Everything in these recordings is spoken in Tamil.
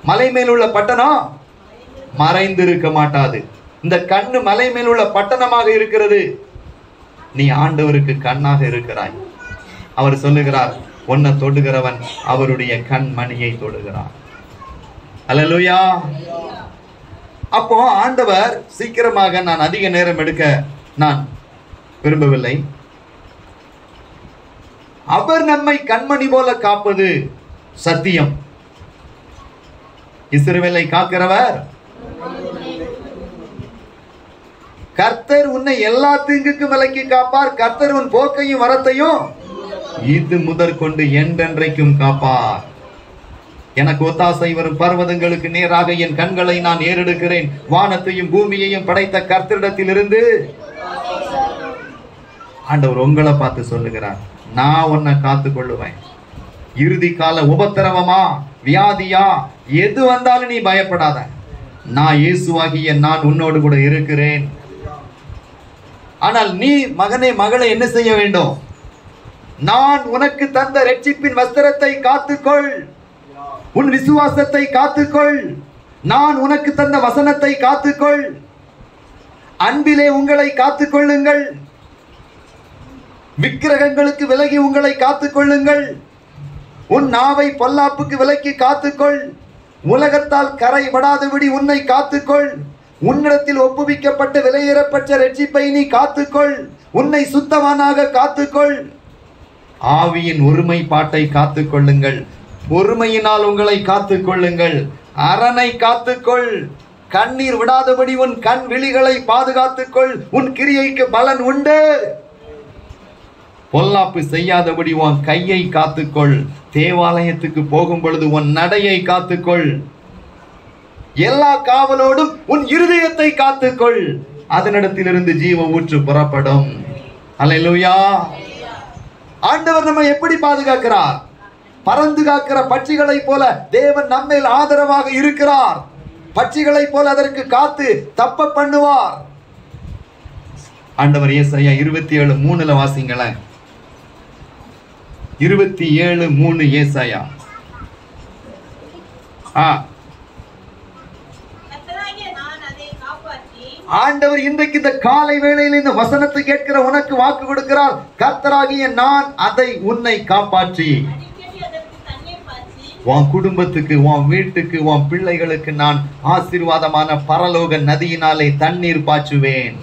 மலை மேல் உள்ள பட்டணம் மறைந்திருக்க மாட்டாது இந்த கண்ணு மலை மேல் உள்ள பட்டணமாக இருக்கிறது நீ ஆண்டவருக்கு கண்ணாக இருக்கிறாய் அவர் சொல்லுகிறார் உன்னை தொடுகிறவன் அவருடைய கண் மணியை தொடுகிறார் அல்லேலூயா அப்போ ஆண்டவர் சீக்கிரமாக நான் அதிக நேரம் எடுக்க நான் விரும்பவில்லை அவர் நம்மை கண்மணி போல காப்பது சத்தியம் இஸ்ரவேலை காக்கிறவர் கர்த்தர் உன்னை எல்லா தீங்குக்கும் விலக்கி காப்பார் கர்த்தர் உன் போக்கையும் வரத்தையும் இது முதற்கொண்டு என்றென்றைக்கும் காப்பார் எனக்கு ஒத்தாசை வரும் பர்வதங்களுக்கு நேராக என் கண்களை நான் ஏறெடுக்கிறேன் வானத்தையும் பூமியையும் படைத்த கர்த்தரிடத்திலிருந்து ஆண்டவர் உங்களை பார்த்து சொல்லுகிறார் நான் உன்னை காத்து கொள்ளுவேன் இறுதி கால உபத்திரவமா வியாதியா எது வந்தாலும் நீ பயப்படாத நான் இயேசுவாகிய நான் உன்னோடு கூட இருக்கிறேன் ஆனால் நீ மகனே மகளை என்ன செய்ய வேண்டும் நான் உனக்கு தந்த ரட்சிப்பின் வஸ்திரத்தை காத்துக்கொள் உன் விசுவாசத்தை காத்துக்கொள் நான் உனக்கு தந்த வசனத்தை காத்துக்கொள் அன்பிலே உங்களை காத்துக்கொள்ளுங்கள் விக்கிரகங்களுக்கு விலகி உங்களை காத்துக்கொள்ளுங்கள் உன் நாவை பொல்லாப்புக்கு விலக்கி காத்துக்கொள் உலகத்தால் கரை படாதபடி உன்னை காத்துக்கொள் உன்னிடத்தில் ஒப்புவிக்கப்பட்ட விலையேறப்பட்ட ரட்சிப்பை நீ காத்துக்கொள் உன்னை சுத்தவானாக காத்துக்கொள் ஆவியின் ஒருமைப்பாட்டை காத்துக்கொள்ளுங்கள் பொறுமையினால் உங்களை காத்துக்கொள்ளுங்கள் அரணை காத்துக்கொள் கண்ணீர் விடாதபடி உன் கண் விழிகளை பாதுகாத்துக்கொள் உன் கிரியைக்கு பலன் உண்டு பொல்லாப்பு செய்யாதபடி உன் கையை காத்துக்கொள் தேவாலயத்துக்கு போகும் பொழுது உன் நடையை காத்துக்கொள் எல்லா காவலோடும் உன் இருதயத்தை காத்துக்கொள் அதனிடத்திலிருந்து ஜீவ ஊற்று புறப்படும் அல்லேலூயா ஆண்டவர் நம்ம எப்படி பாதுகாக்கிறார் பறந்து காக்கிற பட்சிகளைப் போல தேவன் நம்மேல் ஆதரவாக இருக்கிறார் பட்சிகளைப் போல அதற்கு காத்து தப்ப பண்ணுவார் ஆண்டவர் ஏசாயா இருபத்தி ஏழு மூணுல வாசிங்களேன் இருபத்தி ஏழு மூணு ஏசாயா ஆ கர்த்தராகிய நான் அதை காப்பாற்றி ஆண்டவர் இன்றைக்கு இந்த காலை வேளையில் இந்த வசனத்தை கேட்கிற உனக்கு வாக்கு கொடுக்கிறார் கர்த்தராகிய நான் அதை உன்னை காப்பாற்றி அடிக்கடி அதற்கு தண்ணீர் பாய்ச்சி உன் குடும்பத்துக்கு உன் வீட்டுக்கு உன் பிள்ளைகளுக்கு நான் ஆசீர்வாதமான பரலோக நதியினாலே தண்ணீர் பாய்ச்சுவேன்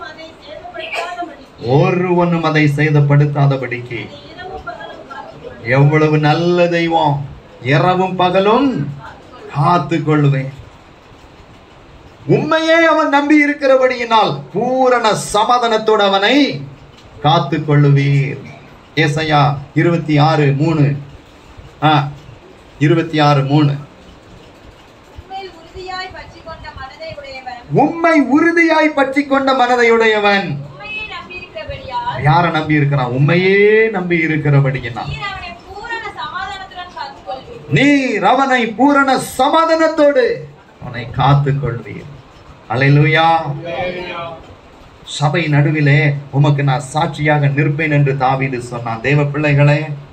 ஒருவரும் அதை சேதப்படுத்தாதபடிக்கு ஒருவனும் அதை சேதப்படுத்தாதபடிக்கு இரவும் பகலும் காத்துக்கொள் எவ்வளவு நல்ல தெய்வம் இரவும் பகலும் காத்து கொள்ளுவேன் உண்மையே அவன் நம்பி இருக்கிறபடியினால் பூரண சமாதானத்தோடு அவனை காத்து கொள்ளுவீர் ஏசையா இருபத்தி ஆறு மூணு ஆ இருபத்தி ஆறு மூணு உண்மையில் உறுதியாய் பற்றி கொண்ட மனதை உடையவன் உம்மை உறுதியாய் பற்றி கொண்ட மனதையுடையவன் உண்மையை நம்பியிருக்கிறபடியால் யாரை நம்பி இருக்கிறான் உண்மையே நம்பி இருக்கிறபடியினால் நீர் அவனை பூரண சமாதானத்துடன் காத்துக்கொள்வீர் நீர் அவனை பூரண சமாதானத்தோடு அவனை காத்து கொள்வீர் அலையிலுயா சபை நடுவிலே உமக்கு நான் சாட்சியாக நிற்பேன் என்று தாவீது சொன்னான் தேவ பிள்ளைகளே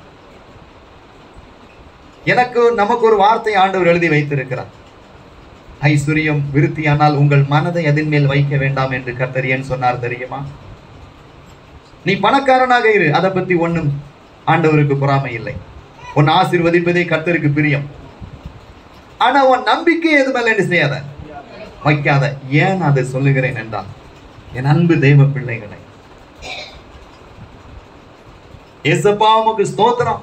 எனக்கு நமக்கு ஒரு வார்த்தை ஆண்டவர் எழுதி வைத்திருக்கிறார் ஐஸ்வர்யம் விருத்தியானால் உங்கள் மனதை அதன் மேல் வைக்க வேண்டாம் என்று கர்த்தர் ஏன் சொன்னார் தெரியுமா நீ பணக்காரனாக இரு அதை பத்தி ஒண்ணும் ஆண்டவருக்கு பொறாமை இல்லை உன் ஆசீர்வதிப்பதே கர்த்தருக்கு பிரியம் ஆனா உன் நம்பிக்கை எது மேல என்ன செய்யாத வைக்காத ஏன் அதை சொல்லுகிறேன் என்றால் என் அன்பு தெய்வ பிள்ளைகளை ஏசப்பா உமக்கு ஸ்தோத்திரம்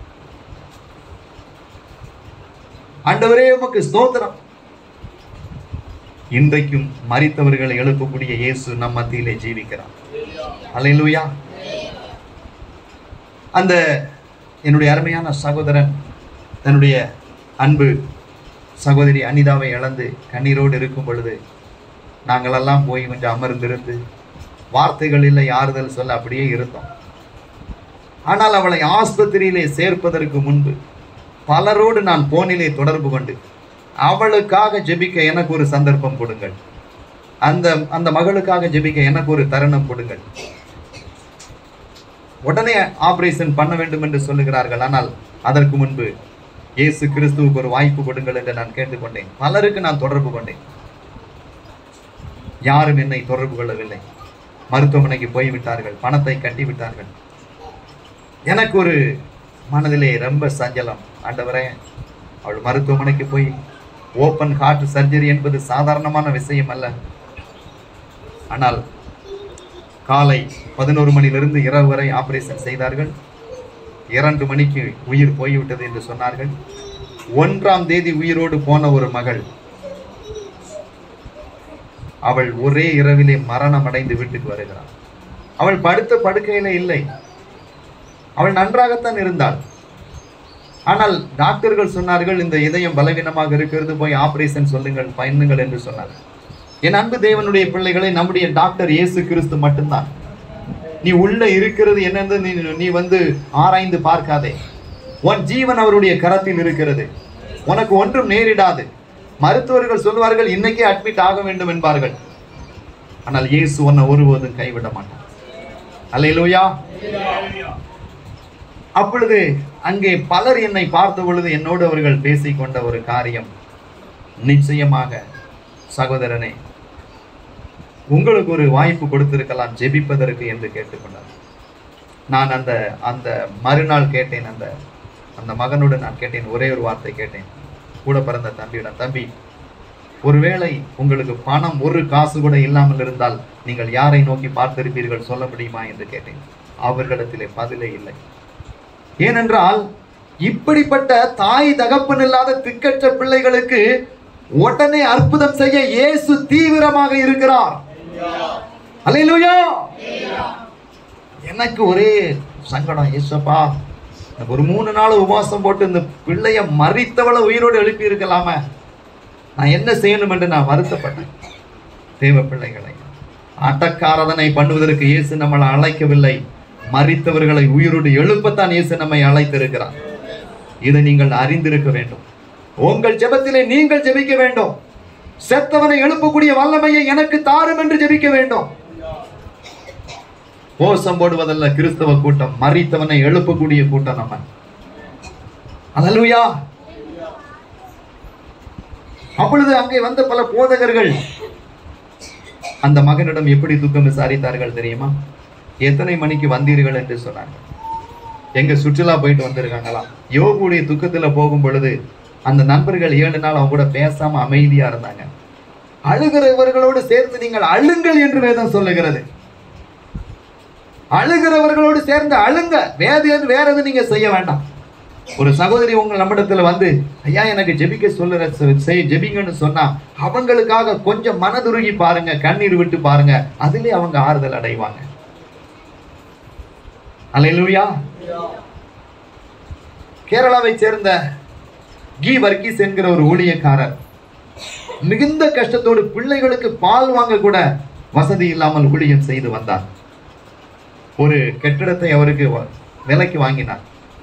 ஆண்டவரே உமக்கு ஸ்தோத்திரம் இன்றைக்கும் மரித்தவர்களை எழுப்பக்கூடிய இயேசு நம் மத்தியிலே ஜீவிக்கிறார் அல்லேலூயா அந்த என்னுடைய அருமையான சகோதரன் தன்னுடைய அன்பு சகோதரி அனிதாவை இழந்து கண்ணீரோடு இருக்கும் பொழுது நாங்களெல்லாம் போய் கொஞ்சம் அமர்ந்திருந்து வார்த்தைகள் இல்லை ஆறுதல் சொல்ல அப்படியே இருந்தோம் ஆனால் அவளை ஆஸ்பத்திரியிலே சேர்ப்பதற்கு முன்பு பலரோடு நான் போனிலே தொடர்பு கொண்டு அவளுக்காக ஜெபிக்க எனக்கு ஒரு சந்தர்ப்பம் கொடுங்கள் அந்த அந்த மகளுக்காக ஜெபிக்க எனக்கு ஒரு தருணம் கொடுங்கள் உடனே ஆபரேஷன் பண்ண வேண்டும் என்று சொல்லுகிறார்கள் ஆனால் அதற்கு முன்பு இயேசு கிறிஸ்துவுக்கு ஒரு வாய்ப்பு கொடுங்கள் என்று நான் கேட்டுக்கொண்டேன் பலருக்கு நான் தொடர்பு கொண்டேன் யாரும் என்னை தொடர்பு கொள்ளவில்லை மருத்துவமனைக்கு போய்விட்டார்கள் பணத்தை கட்டி விட்டார்கள் எனக்கு ஒரு மனதிலே ரொம்ப சஞ்சலம் ஆண்டவரே அவள் மருத்துவமனைக்கு போய் ஓப்பன் ஹார்ட் சர்ஜரி என்பது சாதாரணமான விஷயம் அல்ல ஆனால் காலை பதினோரு மணியிலிருந்து இரவு வரை ஆபரேஷன் செய்தார்கள் இரண்டு மணிக்கு உயிர் போய்விட்டது என்று சொன்னார்கள் ஒன்றாம் தேதி உயிரோடு போன ஒரு மகள் அவள் ஒரே இரவிலே மரணம் அடைந்து வீட்டுக்கு வருகிறாள் அவள் படுத்த படுக்கையில இல்லை அவள் நன்றாகத்தான் இருந்தாள் ஆனால் டாக்டர்கள் சொன்னார்கள் இந்த இதயம் பலவீனமாக இருக்கிறது போய் ஆபரேஷன் சொல்லுங்கள் பண்ணுங்கள் என்று சொன்னார்கள் என் அன்பு தேவனுடைய பிள்ளைகளை நம்முடைய டாக்டர் இயேசு கிறிஸ்து மட்டும்தான் நீ உள்ள இருக்கிறது என்னன்னு நீ நீ வந்து ஆராய்ந்து பார்க்காதே உன் ஜீவன் அவருடைய கரத்தில் இருக்கிறது உனக்கு ஒன்றும் நேரிடாது மருத்துவர்கள் சொல்வார்கள் இன்னைக்கே அட்மிட் ஆக வேண்டும் என்பார்கள் ஆனால் இயேசு உன்னை ஒருபோதும் கைவிட மாட்டார் அல்லேலூயா அப்பொழுது அங்கே பலர் என்னை பார்த்த பொழுது என்னோடு அவர்கள் பேசிக்கொண்ட ஒரு காரியம் நிச்சயமாக சகோதரனே உங்களுக்கு ஒரு வாய்ப்பு கொடுத்திருக்கலாம் ஜெபிப்பதற்கு என்று கேட்டுக்கொண்டார் நான் அந்த அந்த மறுநாள் கேட்டேன் அந்த அந்த மகனோடு நான் கேட்டேன் ஒரே ஒரு வார்த்தை கேட்டேன் கூட பிறந்த தம்பியிடம் தம்பி ஒருவேளை உங்களுக்கு பணம் ஒரு காசு கூட இல்லாமல் இருந்தால் நீங்கள் யாரை நோக்கி பார்த்திருப்பீர்கள் சொல்ல முடியுமா என்று கேட்டேன் அவர்களிடத்திலே பதிலே இல்லை ஏனென்றால் இப்படிப்பட்ட தாய் தகப்பன் இல்லாத திக்கற்ற பிள்ளைகளுக்கு உடனே அற்புதம் செய்ய இயேசு தீவிரமாக இருக்கிறார் அல்லேலூயா எனக்கு ஒரே சங்கடம் ஏசப்பா எனக்கு ஒரு மூணு நாள் உபவாசம் போட்டு இந்த பிள்ளைய மறித்தவளை உயிரோடு எழுப்பி இருக்கலாமே நான் என்ன செய்யணும் என்று நான் வருத்தப்பட்டேன் தேவ பிள்ளைகளை அட்டக்காரதனை பண்ணுவதற்கு இயேசு நம்மளை அழைக்கவில்லை மறித்தவர்களை உயிரோடு எழுப்பத்தான் இயேசு நம்மை அழைத்திருக்கிறார் இதை நீங்கள் அறிந்திருக்க வேண்டும் உங்கள் ஜெபத்திலே நீங்கள் ஜெபிக்க வேண்டும் செத்தவனை எழுப்பக்கூடிய வல்லமையை எனக்கு தாரும் என்று ஜெபிக்க வேண்டும் கோஷம் போடுவதல்ல கிறிஸ்தவ கூட்டம் மறித்தவனை எழுப்பக்கூடிய கூட்டம் நம்ம அல்லேலூயா அப்பொழுது அங்கே வந்த பல போதகர்கள் அந்த மகனிடம் எப்படி துக்கம் விசாரித்தார்கள் தெரியுமா எத்தனை மணிக்கு வந்தீர்கள் என்று சொன்னாங்க எங்க சுற்றுலா போயிட்டு வந்திருக்காங்களாம் யோகுடைய துக்கத்துல போகும் பொழுது அந்த நண்பர்கள் ஏழு நாள் அவங்க கூட பேசாம அமைதியா இருந்தாங்க அழுகிறவர்களோடு சேர்ந்து நீங்கள் அழுங்கள் என்று வேதம் சொல்லுகிறது அழுகிறவர்களோடு சேர்ந்து அழுங்க வேற எது வேற எதுவும் நீங்க செய்ய வேண்டாம் ஒரு சகோதரி உங்க நம்மிடத்துல வந்து ஐயா எனக்கு ஜெபிக்க சொல்லுற செ- செய் ஜெபிங்கன்னு சொன்னா அவங்களுக்காக கொஞ்சம் மனதுருகி பாருங்க கண்ணீர் விட்டு பாருங்க அதிலே அவங்க ஆறுதல் அடைவாங்க அல்லேலூயா கேரளாவை சேர்ந்த கி வர்கீஸ் என்கிற ஒரு ஊழியக்காரர் மிகுந்த கஷ்டத்தோடு பிள்ளைகளுக்கு பால் வாங்க கூட வசதி இல்லாமல் ஊழியம் செய்து வந்தார் ஒரு கட்டிடத்தை அவருக்கு வ- விலைக்கு வாங்கினார்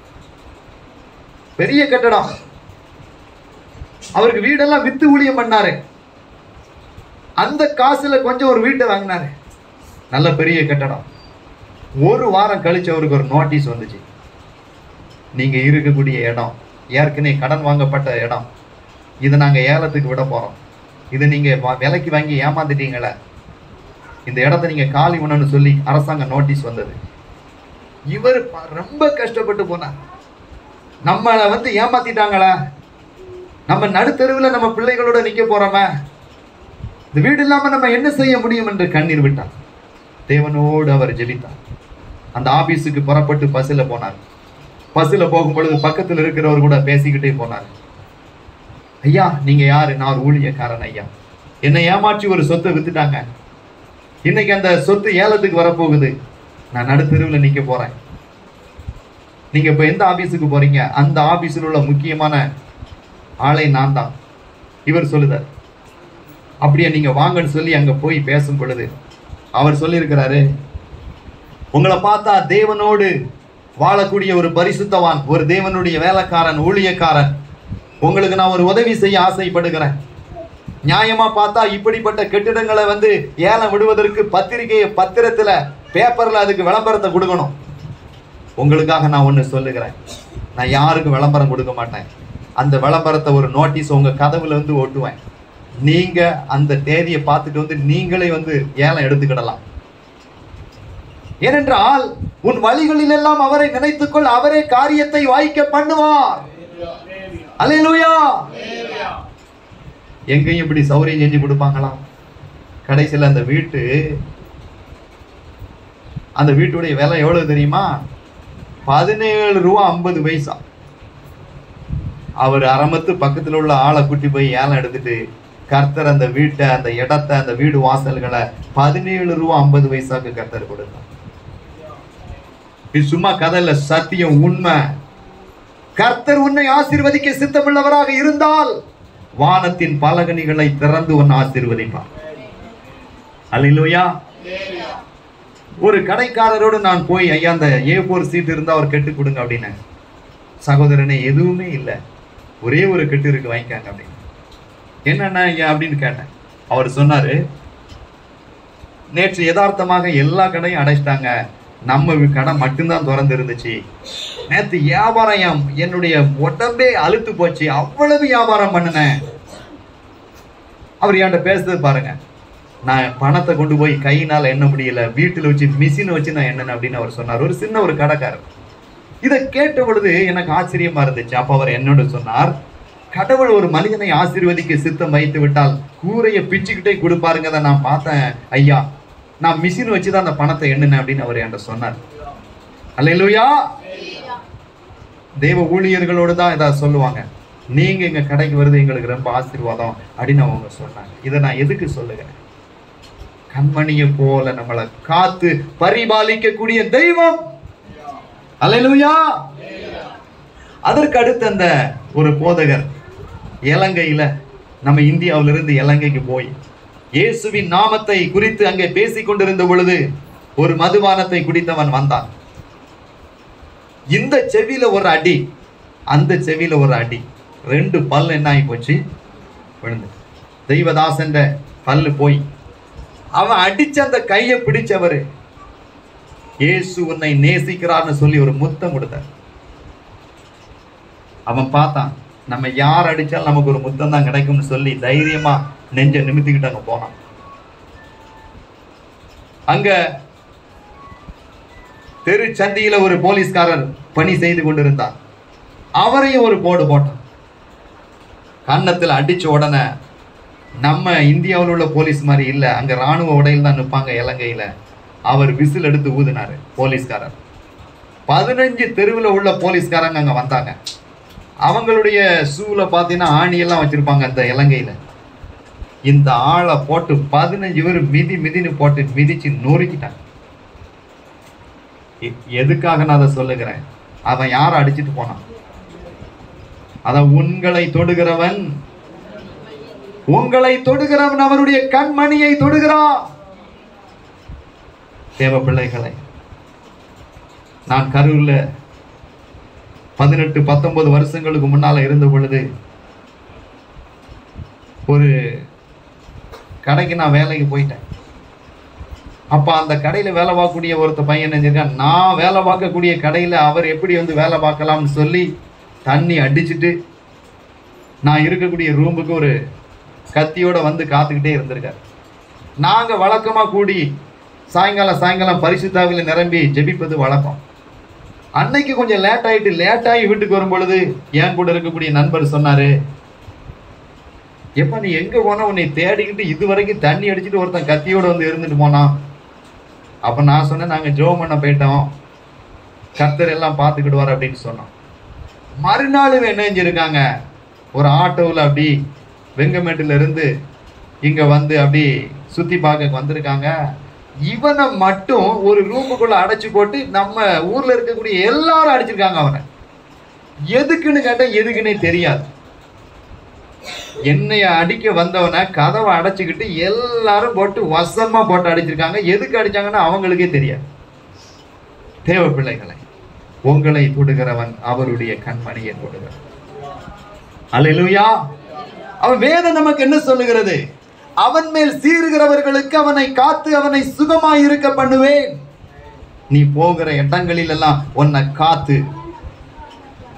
பெரிய கட்டடம் அவருக்கு வீடெல்லாம் வித்து ஊழியம் பண்ணாரு அந்த காசுல கொஞ்சம் ஒரு வீட்டை வாங்கினாரு நல்ல பெரிய கட்டடம் ஒரு வாரம் கழிச்சு அவருக்கு ஒரு நோட்டீஸ் வந்துச்சு நீங்க இருக்கக்கூடிய இடம் ஏற்கனவே கடன் வாங்கப்பட்ட இடம் இதை நாங்க ஏலத்துக்கு விட போறோம் இதை நீங்க வா- விலைக்கு வாங்கி ஏமாந்துட்டீங்களே இந்த இடத்த நீங்க காலி பண்ணணும்னு சொல்லி அரசாங்க நோட்டீஸ் வந்தது இவர் ப- ரொம்ப கஷ்டப்பட்டு போனார் நம்மளை வந்து ஏமாத்திட்டாங்களா நம்ம நடுத்தெருவில் நம்ம பிள்ளைகளோட நிக்க போறோமே இந்த வீடு இல்லாம நம்ம என்ன செய்ய முடியும் என்று கண்ணீர் விட்டார் தேவனோடு அவர் ஜெபித்தார் அந்த ஆபீஸுக்கு புறப்பட்டு பஸ்ஸில் போனார் பஸ்ஸில் போகும் பொழுது பக்கத்தில் இருக்கிறவர் கூட பேசிக்கிட்டே போனார் ஐயா நீங்க யாரு நான் ஒரு ஊழியக்காரன் ஐயா என்னை ஏமாற்றி ஒரு சொத்தை வித்துட்டாங்க இன்னைக்கு அந்த சொத்து ஏலத்துக்கு வரப்போகுது நான் நடுத்தெருவில் நிக்க போறேன் நீங்க இப்ப எந்த ஆபீஸுக்கு போறீங்க அந்த ஆபீஸில் உள்ள முக்கியமான ஆளை நான் தான் இவர் சொல்லுதார் அப்படியே நீங்க வாங்கன்னு சொல்லி அங்க போய் பேசும் பொழுது அவர் சொல்லியிருக்கிறாரு உங்களை பார்த்தா தேவனோடு வாழக்கூடிய ஒரு பரிசுத்தவான் ஒரு தேவனுடைய வேலைக்காரன் ஊழியக்காரன் உங்களுக்கு நான் ஒரு உதவி செய்ய ஆசைப்படுகிறேன் நியாயமா பார்த்தா இப்படிப்பட்ட கெட்டிடங்களை வந்து ஏலம் விடுவதற்கு பத்திரிகையை பத்திரத்துல பேப்பர்ல அதுக்கு விளம்பரத்தை கொடுக்கணும் உங்களுக்காக நான் ஒன்று சொல்லுகிறேன் நான் யாருக்கும் விளம்பரம் கொடுக்க மாட்டேன் அந்த விளம்பரத்தை ஒரு நோட்டீஸ் உங்க கதவுல வந்து ஒட்டுவேன் நீங்க அந்த தேதியை பார்த்துட்டு வந்து நீங்களே வந்து ஏலம் எடுத்துக்கிடலாம் ஏனென்றால் உன் வழிகளில் எல்லாம் அவரை நினைத்துக்கொள் அவரே காரியத்தை வாய்க்க பண்ணுவார் அல்லேலூயா எங்கேயும் இப்படி சௌரியம் செஞ்சு கொடுப்பாங்களா கடைசியில் அந்த வீட்டு அந்த வீட்டுடைய விலை எவ்வளவு தெரியுமா பதினேழு ரூபா ஐம்பது பைசா அவர் அரமத்து பக்கத்துல உள்ள ஆளை கூட்டி போய் ஏலம் எடுத்துட்டு கர்த்தர் அந்த வீட்டை அந்த இடத்தை அந்த வீடு வாசல்களை பதினேழு ரூபா ஐம்பது பைசாக்கு கர்த்தர் கொடுத்தார் இது சும்மா கதை இல்ல சத்தியம் உண்மை கர்த்தர் உன்னை ஆசீர்வதிக்க சித்தமுள்ளவராக இருந்தால் வானத்தின் பலகனிகளை திறந்து உன்னை ஆசீர்வதிப்பார் அல்லேலூயா ஒரு கடைக்காரரோடு நான் போய் ஐயா அந்த ஏ ஃபோர் சீட் இருந்தா அவர் கெட்டு கொடுங்க அப்படின்னேன் சகோதரனே எதுவுமே இல்லை ஒரே ஒரு கெட்டு இருக்கு வாங்கிக்காங்க அப்படின்னு என்னண்ணா ஐயா அப்படின்னு கேட்டேன் அவர் சொன்னாரு நேற்று யதார்த்தமாக எல்லா கடையும் அடைச்சிட்டாங்க நம்ம வி- கடை மட்டும்தான் திறந்து இருந்துச்சு நேற்று வியாபாரம் என்- என்னுடைய உடம்பே அழுத்து போச்சு அவ்வளவு வியாபாரம் பண்ணினேன் அவர் என்கிட்ட பேசுறது பாருங்க நான் பணத்தை கொண்டு போய் கையினால் எண்ண முடியல வீட்டில் வச்சு மிஷினை வச்சு நான் எண்ணனேன் அப்படின்னு அவர் சொன்னார் ஒரு சின்ன ஒரு கடைக்காரர் இதை கேட்ட பொழுது எனக்கு ஆச்சரியமா இருந்துச்சு அப்ப அவர் என்னோட சொன்னார் கடவுள் ஒரு மனிதனை ஆசீர்வதிக்க சித்தம் வைத்து விட்டால் கூரையை பிச்சுக்கிட்டே கொடுப்பாருங்க நான் பார்த்தேன் ஐயா நான் மிஷின் வச்சு தான் அந்த பணத்தை எண்ணினேன் அப்படின்னு அவர் என்கிட்ட சொன்னார் அல்லேலூயா தேவ ஊழியர்களோடு தான் இதை சொல்லுவாங்க நீங்க எங்க கடைக்கு வருது எங்களுக்கு ரொம்ப ஆசீர்வாதம் அப்படின்னு அவங்க சொன்னாங்க இதை நான் எதுக்கு சொல்லுகிறேன் கண்மணியை போல நம்மளை காத்து பரிபாலிக்கக்கூடிய தெய்வம் அல்லேலூயா அதற்கு அடுத்து அந்த ஒரு போதகர் இலங்கையில நம்ம இந்தியாவிலிருந்து இலங்கைக்கு போய் இயேசுவின் நாமத்தை குறித்து அங்கே பேசிக் கொண்டிருந்த பொழுது ஒரு மதுபானத்தை குடித்தவன் வந்தான் இந்த செவியில ஒரு அடி அந்த செவியில ஒரு அடி ரெண்டு பல் என்ன ஆகி போச்சு விழுந்து தெய்வதாசன் பல்லு போய் அவன் அடிச்ச அந்த கையை பிடிச்சவரு இயேசு உன்னை நேசிக்கிறார்னு சொல்லி ஒரு முத்தம் கொடுத்தார் அவன் பார்த்தான் நம்ம யார் அடிச்சாலும் நமக்கு ஒரு முத்தம் தான் கிடைக்கும்னு சொல்லி தைரியமா நெஞ்ச நிமித்திக்கிட்டு அங்க போனான் அங்க தெரு சந்தியில ஒரு போலீஸ்காரர் பணி செய்து கொண்டிருந்தார் அவரையும் ஒரு போடு போட்டான் கன்னத்தில் அடிச்ச உடனே நம்ம இந்தியாவில் உள்ள போலீஸ் மாதிரி இல்லை அங்க ராணுவ உடையில் தான் நிற்பாங்க இலங்கையில அவர் விசில் எடுத்து ஊதினாரு போலீஸ்காரர் பதினஞ்சு தெருவில் உள்ள போலீஸ்காரங்க அங்க வந்தாங்க அவங்களுடைய ஷூல பார்த்தீங்கன்னா ஆணியெல்லாம் வச்சிருப்பாங்க அந்த இலங்கையில இந்த ஆளை போட்டு பதினஞ்சு பேர் மிதி மிதின்னு போட்டு மிதிச்சு நொறுக்கிட்டாங்க எ- எதுக்காக நான் அதை சொல்லுகிறேன் அவன் யாரை அடிச்சிட்டு போனான் அதான் உங்களை தொடுகிறவன் உங்களை தொடுகிறவன் அவருடைய கண்மணியை தொடுகிறான் தேவ பிள்ளைகளை நான் கரூர்ல பதினெட்டு பத்தொன்பது வருஷங்களுக்கு முன்னால இருந்த பொழுது ஒரு கடைக்கு நான் வேலைக்கு போயிட்டேன் அப்ப அந்த கடையில வேலை பார்க்கக்கூடிய ஒருத்த பையன் என்ன செஞ்சிருக்கான் நான் வேலை பார்க்கக்கூடிய கடையில அவர் எப்படி வந்து வேலை பார்க்கலாம்னு சொல்லி தண்ணி அடிச்சிட்டு நான் இருக்கக்கூடிய ரூமுக்கு ஒரு கத்தியோட வந்து காத்துக்கிட்டே இருந்திருக்கார் நாங்க வழக்கமா கூடி சாயங்காலம் சாயங்காலம் பரிசுத்தாவில நிரம்பி ஜெபிப்பது வழக்கம் அன்னைக்கு கொஞ்சம் லேட் ஆயிட்டு லேட் ஆகி வீட்டுக்கு வரும் பொழுது என் கூட இருக்கக்கூடிய நண்பர் சொன்னாரு எப்ப நீ எங்க போனா உன்னை தேடிக்கிட்டு இது வரைக்கும் தண்ணி அடிச்சிட்டு ஒருத்தன் கத்தியோட வந்து இருந்துட்டு போனான் அப்ப நான் சொன்னேன் நாங்க ஜோம் பண்ண போயிட்டோம் கர்த்தர் எல்லாம் பார்த்துக்கிடுவார் அப்படின்னு சொன்னோம் மறுநாள் இவன் என்ன செஞ்சிருக்காங்க ஒரு ஆட்டோவில் அப்படி வெங்கமேட்டுல இருந்து இங்க வந்து அப்படி சுத்தி பார்க்க வந்திருக்காங்க இவனை மட்டும் ஒரு ரூமுக்குள்ள அடைச்சு போட்டு நம்ம ஊர்ல இருக்கக்கூடிய எல்லாரும் அடிச்சிருக்காங்க அவனை எதுக்குன்னு கேட்டா எதுக்குன்னே தெரியாது என்னைய அடிக்க வந்தவனை கதவை அடைச்சுக்கிட்டு எல்லாரும் போட்டு வசமா போட்டு அடிச்சிருக்காங்க எதுக்கு அடிச்சாங்கன்னா அவங்களுக்கே தெரியாது தேவ பிள்ளைகளை உங்களை தொடுகிறவன் அவருடைய கண்மணியை தொடுகிறான் அல்லேலூயா அவன் வேதம் நமக்கு என்ன சொல்லுகிறது அவன் மேல் சீறுகிறவர்களுக்கு அவனை காத்து அவனை சுகமாய் இருக்க பண்ணுவேன் நீ போகிற இடங்களில் எல்லாம் உன்னை காத்து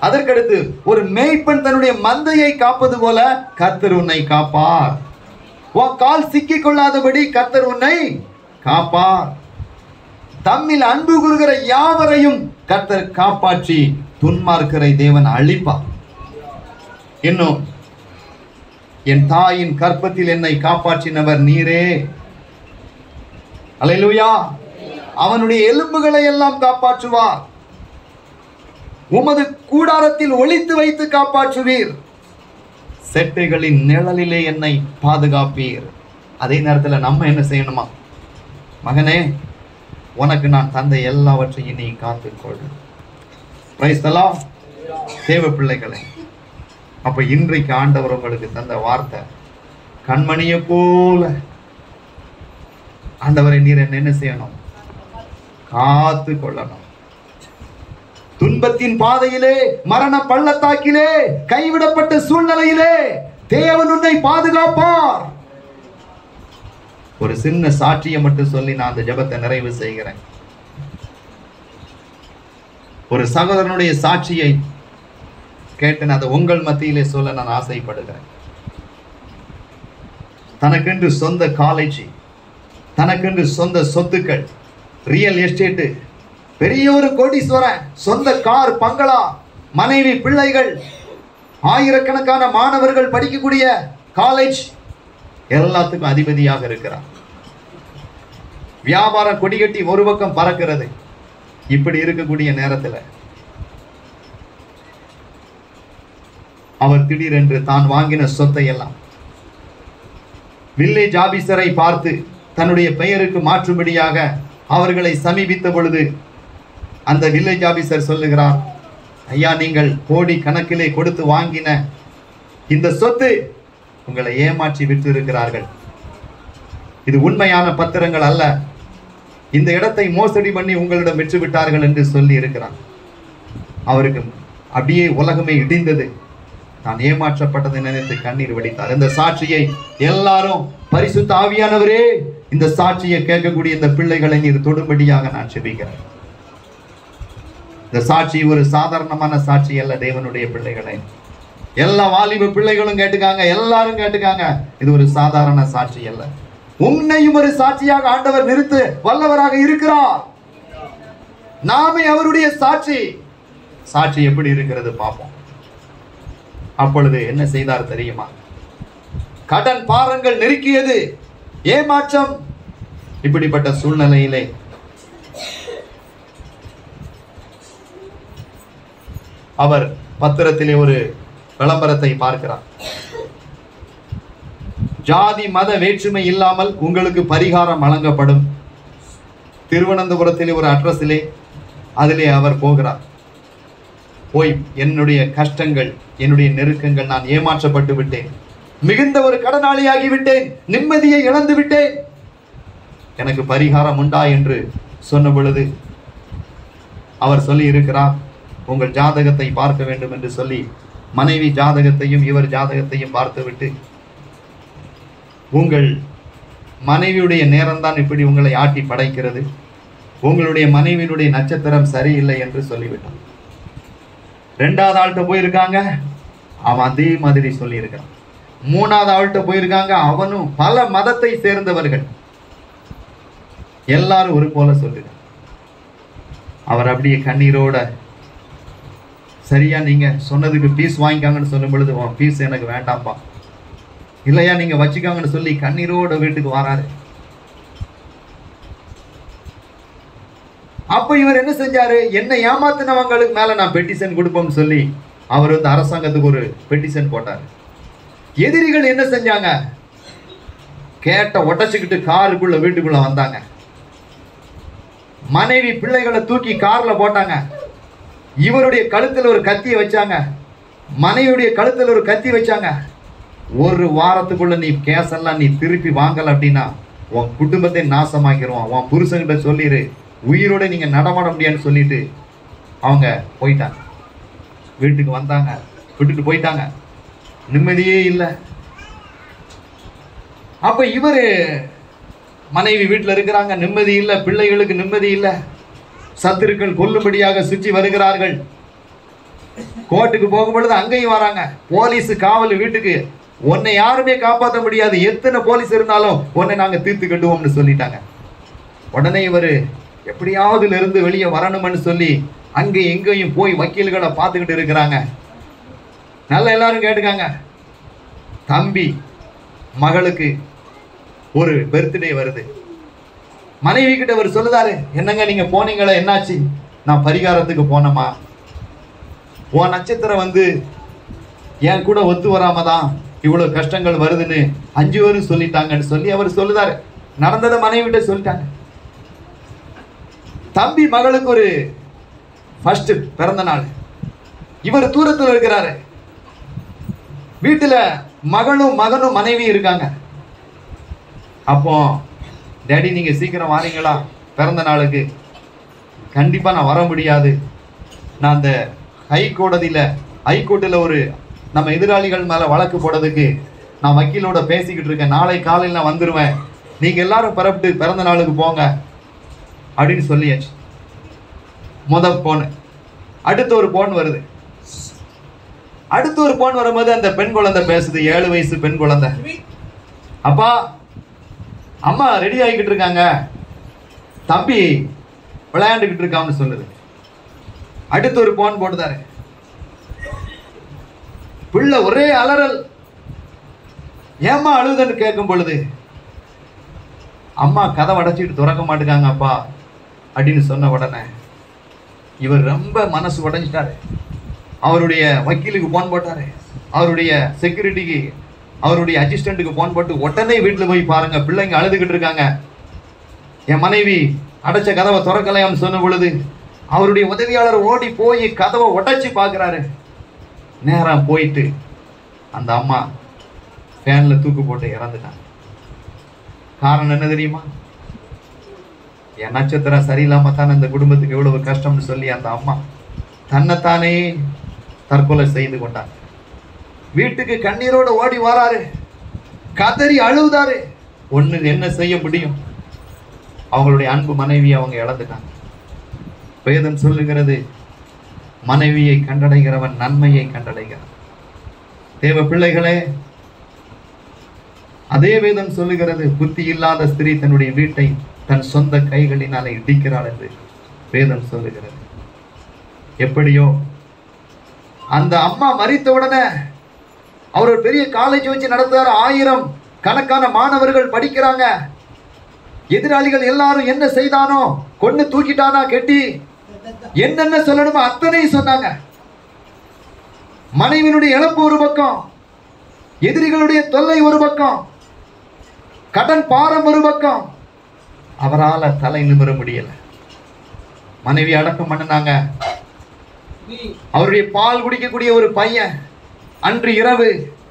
அதற்கடுத்து ஒரு மேய்ப்பன் தன்னுடைய மந்தையை காப்பது போல கர்த்தர் உன்னை காப்பார் உன் கால் சிக்கிக் கொள்ளாதபடி கர்த்தர் உன்னை காப்பார் தம்மில் அன்பு கூறுகிற யாவரையும் கர்த்தர் காப்பாற்றி துன்மார்க்கரை தேவன் அழிப்பார் இன்னும் என் தாயின் கற்பத்தில் என்னை காப்பாற்றினவர் நீரே அல்லேலூயா அவனுடைய எலும்புகளை எல்லாம் காப்பாற்றுவார் உமது கூடாரத்தில் ஒளித்து வைத்து காப்பாற்றுவீர் செட்டைகளின் நிழலிலே என்னை பாதுகாப்பீர் அதே நேரத்தில் நம்ம என்ன செய்யணுமா மகனே உனக்கு நான் தந்த எல்லாவற்றையும் நீ காத்துக்கொள் பிரைஸ்தலா தேவ பிள்ளைகளே அப்ப இன்றைக்கு ஆண்டவர் உங்களுக்கு தந்த வார்த்தை கண்மணியை போல ஆண்டவரை நீர் என்ன என்ன செய்யணும் காத்து கொள்ளணும் துன்பத்தின் பாதையிலே மரண பள்ளத்தாக்கிலே கைவிடப்பட்ட சூழ்நிலையிலே தேவன் உன்னை பாதுகாப்பார் ஒரு சின்ன சாட்சியை மட்டும் சொல்லி நான் அந்த ஜெபத்தை நிறைவு செய்கிறேன் ஒரு சகோதரனுடைய சாட்சியை கேட்டு நான் அதை உங்கள் மத்தியிலே சொல்ல நான் ஆசைப்படுகிறேன் தனக்கென்று சொந்த காலேஜ் தனக்கென்று சொந்த சொத்துக்கள் ரியல் எஸ்டேட்டு பெரிய ஒரு கோடீஸ்வரன் சொந்த கார் பங்களா மனைவி பிள்ளைகள் ஆயிரக்கணக்கான மாணவர்கள் படிக்கக்கூடிய காலேஜ் எல்லாத்துக்கும் அதிபதியாக இருக்கிறார் வியாபாரம் கொடிகட்டி ஒரு பக்கம் பறக்கிறது இப்படி இருக்கக்கூடிய நேரத்தில் அவர் திடீரென்று தான் வாங்கின சொத்தை எல்லாம் வில்லேஜ் ஆபீசரை பார்த்து தன்னுடைய பெயருக்கு மாற்றும்படியாக அவர்களை சமீபித்த பொழுது அந்த வில்லேஜ் ஆபீசர் சொல்லுகிறார் ஐயா நீங்கள் கோடி கணக்கிலே கொடுத்து வாங்கின இந்த சொத்து உங்களை ஏமாற்றி விட்டு இருக்கிறார்கள் இது உண்மையான பத்திரங்கள் அல்ல இந்த இடத்தை மோசடி பண்ணி உங்களிடம் விற்று விட்டார்கள் என்று சொல்லி இருக்கிறார் அவருக்கு அப்படியே உலகமே இடிந்தது நான் ஏமாற்றப்பட்டதை நினைத்து கண்ணீர் வடித்தார் இந்த சாட்சியை எல்லாரும் பரிசுத்த ஆவியானவரே இந்த சாட்சியை கேட்கக்கூடிய இந்த பிள்ளைகளை நீர் தொடும்படியாக நான் செபிக்கிறேன் இந்த சாட்சி ஒரு சாதாரணமான சாட்சி அல்ல தேவனுடைய பிள்ளைகளை எல்லா வாலிப பிள்ளைகளும் கேட்டுக்காங்க எல்லாரும் கேட்டுக்காங்க இது ஒரு சாதாரண சாட்சி அல்ல உன்னையும் ஒரு சாட்சியாக ஆண்டவர் நிறுத்து வல்லவராக இருக்கிறார் நாமே அவருடைய சாட்சி சாட்சி எப்படி இருக்கிறது பார்ப்போம் அப்பொழுது என்ன செய்தார் தெரியுமா கடன் பாரங்கள் நெருக்கியது ஏமாற்றம் இப்படிப்பட்ட சூழ்நிலையிலே அவர் பத்திரத்திலே ஒரு விளம்பரத்தை பார்க்கிறார் ஜாதி மத வேற்றுமை இல்லாமல் உங்களுக்கு பரிகாரம் வழங்கப்படும் திருவனந்தபுரத்திலே ஒரு அட்ரஸிலே அதிலே அவர் போகிறார் போய் என்னுடைய கஷ்டங்கள் என்னுடைய நெருக்கங்கள் நான் ஏமாற்றப்பட்டு விட்டேன் மிகுந்த ஒரு கடனாளியாகி விட்டேன் நிம்மதியை இழந்து விட்டேன் எனக்கு பரிகாரம் உண்டா என்று சொன்ன பொழுது அவர் சொல்லி இருக்கிறார் உங்கள் ஜாதகத்தை பார்க்க வேண்டும் என்று சொல்லி மனைவி ஜாதகத்தையும் இவர் ஜாதகத்தையும் பார்த்துவிட்டு உங்கள் மனைவியுடைய நேரம்தான் இப்படி உங்களை ஆட்டி படைக்கிறது உங்களுடைய மனைவியினுடைய நட்சத்திரம் சரியில்லை என்று சொல்லிவிட்டான் ரெண்டாவது ஆள்கிட்ட போயிருக்காங்க அவன் அதே மாதிரி சொல்லியிருக்கிறான் மூணாவது ஆள்கிட்ட போயிருக்காங்க அவனும் பல மதத்தை சேர்ந்தவர்கள் எல்லாரும் ஒரு போல சொல்லுங்க அவர் அப்படியே கண்ணீரோட சரியா நீங்க சொன்னதுக்கு பீஸ் வாங்கிக்காங்கன்னு சொல்லும் பொழுது உன் பீஸ் எனக்கு வேண்டாம்ப்பா இல்லையா நீங்க வச்சுக்காங்கன்னு சொல்லி கண்ணீரோட வீட்டுக்கு வராரு அப்ப இவர் என்ன செஞ்சாரு என்னை ஏமாத்தினவங்களுக்கு மேல நான் பெட்டிஷன் கொடுப்போம்னு சொல்லி அவர் வந்து அரசாங்கத்துக்கு ஒரு பெட்டிஷன் போட்டார் எதிரிகள் என்ன செஞ்சாங்க கேட்ட உடச்சுக்கிட்டு காருக்குள்ள வீட்டுக்குள்ள வந்தாங்க மனைவி பிள்ளைகளை தூக்கி கார்ல போட்டாங்க இவருடைய கழுத்துல ஒரு கத்தியை வச்சாங்க மனைவியுடைய கழுத்துல ஒரு கத்தி வச்சாங்க ஒரு வாரத்துக்குள்ள நீ கேஸ் எல்லாம் நீ திருப்பி வாங்கல அப்படின்னா உன் குடும்பத்தை நாசமாக்கிடுவான் உன் புருஷன்கிட்ட சொல்லிடு உயிரோட நீங்க நடமாட முடியாதுன்னு சொல்லிட்டு அவங்க போயிட்டாங்க வீட்டுக்கு வந்தாங்க விட்டுட்டு போயிட்டாங்க நிம்மதியே இல்லை அப்ப இவரு மனைவி வீட்டில் இருக்கிறாங்க நிம்மதி இல்லை பிள்ளைகளுக்கு நிம்மதி இல்லை சத்துருக்கள் கொல்லும்படியாக சுற்றி வருகிறார்கள் கோர்ட்டுக்கு போகும் பொழுது அங்கேயும் வராங்க போலீஸ் காவல் வீட்டுக்கு உன்னை யாருமே காப்பாற்ற முடியாது எத்தனை போலீஸ் இருந்தாலும் உன்னை நாங்க தீர்த்து கட்டுவோம்னு சொல்லிட்டாங்க உடனே இவர் எப்படியாவது இதுல இருந்து வெளியே வரணும்னு சொல்லி அங்கே எங்கேயும் போய் வக்கீல்களை பார்த்துக்கிட்டு இருக்கிறாங்க நல்லா எல்லாரும் கேட்டுக்காங்க தம்பி மகளுக்கு ஒரு பர்த்டே வருது மனைவி கிட்ட அவர் சொல்லுதாரு என்னங்க நீங்க போனீங்களே என்னாச்சு நான் பரிகாரத்துக்கு போனேமா உன் நட்சத்திரம் வந்து என் கூட ஒத்து வராம தான் இவ்வளவு கஷ்டங்கள் வருதுன்னு அஞ்சு பேரும் சொல்லிட்டாங்கன்னு சொல்லி அவர் சொல்லுதாரு நடந்ததை மனைவி கிட்ட சொல்லிட்டாங்க தம்பி மகளுக்கு ஒரு ஃபர்ஸ்ட் பிறந்த நாள் இவர் தூரத்தில் இருக்கிறாரு வீட்டுல மகளும் மகனும் மனைவி இருக்காங்க அப்போ டேடி நீங்க சீக்கிரம் வாரீங்களா பிறந்த நாளுக்கு கண்டிப்பா நான் வர முடியாது நான் அந்த ஹைகோடதியில ஹைகோர்ட்டில் ஒரு நம்ம எதிராளிகள் மேல வழக்கு போடுறதுக்கு நான் வக்கீலோட பேசிக்கிட்டு இருக்கேன் நாளை காலையில் நான் வந்துருவேன் நீங்க எல்லாரும் பரப்பிட்டு பிறந்த நாளுக்கு போங்க அப்படின்னு சொல்லியாச்சு முத போன் அடுத்த ஒரு போன் வருது அடுத்த ஒரு போன் வரும்போது அந்த பெண் குழந்தை பேசுது ஏழு வயசு பெண் குழந்தை அப்பா அம்மா ரெடி ஆகிக்கிட்டு இருக்காங்க தம்பி விளையாண்டுக்கிட்டு இருக்கான்னு சொல்லுது அடுத்து ஒரு போன் போட்டுதாரு பிள்ளை ஒரே அலறல் ஏம்மா அழுதுன்னு கேட்கும் பொழுது அம்மா கதை அடைச்சிட்டு திறக்க மாட்டேங்காங்க அப்பா அப்படின்னு சொன்ன உடனே இவர் ரொம்ப மனசு உடைஞ்சிட்டாரு அவருடைய வக்கீலுக்கு போன் போட்டாரு அவருடைய செக்யூரிட்டிக்கு அவருடைய அசிஸ்டண்ட்டுக்கு போன் போட்டு உடனே வீட்டில் போய் பாருங்க பிள்ளைங்க அழுதுகிட்டு இருக்காங்க என் மனைவி அடைச்ச கதவை திறக்கலையான்னு சொன்ன பொழுது அவருடைய உதவியாளர் ஓடி போய் கதவை உடைச்சி பார்க்குறாரு நேரம் போயிட்டு அந்த அம்மா ஃபேனில் தூக்கு போட்டு இறந்துட்டாங்க காரணம் என்ன தெரியுமா என் நட்சத்திரம் சரியில்லாம தானே இந்த குடும்பத்துக்கு எவ்வளவு கஷ்டம்னு சொல்லி அந்த அம்மா தன்னைத்தானே தற்கொலை செய்து கொண்டாங்க வீட்டுக்கு கண்ணீரோட ஓடி வராரு கதறி அழுதாரு ஒண்ணு என்ன செய்ய முடியும் அவங்களுடைய அன்பு மனைவி அவங்க இழந்துட்டாங்க வேதம் சொல்லுகிறது மனைவியை கண்டடைகிறவன் நன்மையை கண்டடைகிறான் தேவ பிள்ளைகளே அதே வேதம் சொல்லுகிறது புத்தி இல்லாத ஸ்திரீ தன்னுடைய வீட்டை தன் சொந்த கைகளினாலே இடிக்கிறாள் என்று வேதம் சொல்லுகிறது எப்படியோ அந்த அம்மா மறித்த உடனே அவர் ஒரு பெரிய காலேஜ் வச்சு நடத்துறாரு ஆயிரம் கணக்கான மாணவர்கள் படிக்கிறாங்க எதிராளிகள் எல்லாரும் என்ன செய்தானோ கொண்டு தூக்கிட்டானா கெட்டி என்னென்ன சொல்லணுமோ அத்தனையும் சொன்னாங்க மனைவியினுடைய இழப்பு ஒரு பக்கம் எதிரிகளுடைய தொல்லை ஒரு பக்கம் கடன் பாரம் ஒரு பக்கம் அவரால தலை நிமிர முடியல மனைவி அடக்கம் பண்ணினாங்க அவருடைய பால் குடிக்கக்கூடிய ஒரு பையன் அன்று இரவு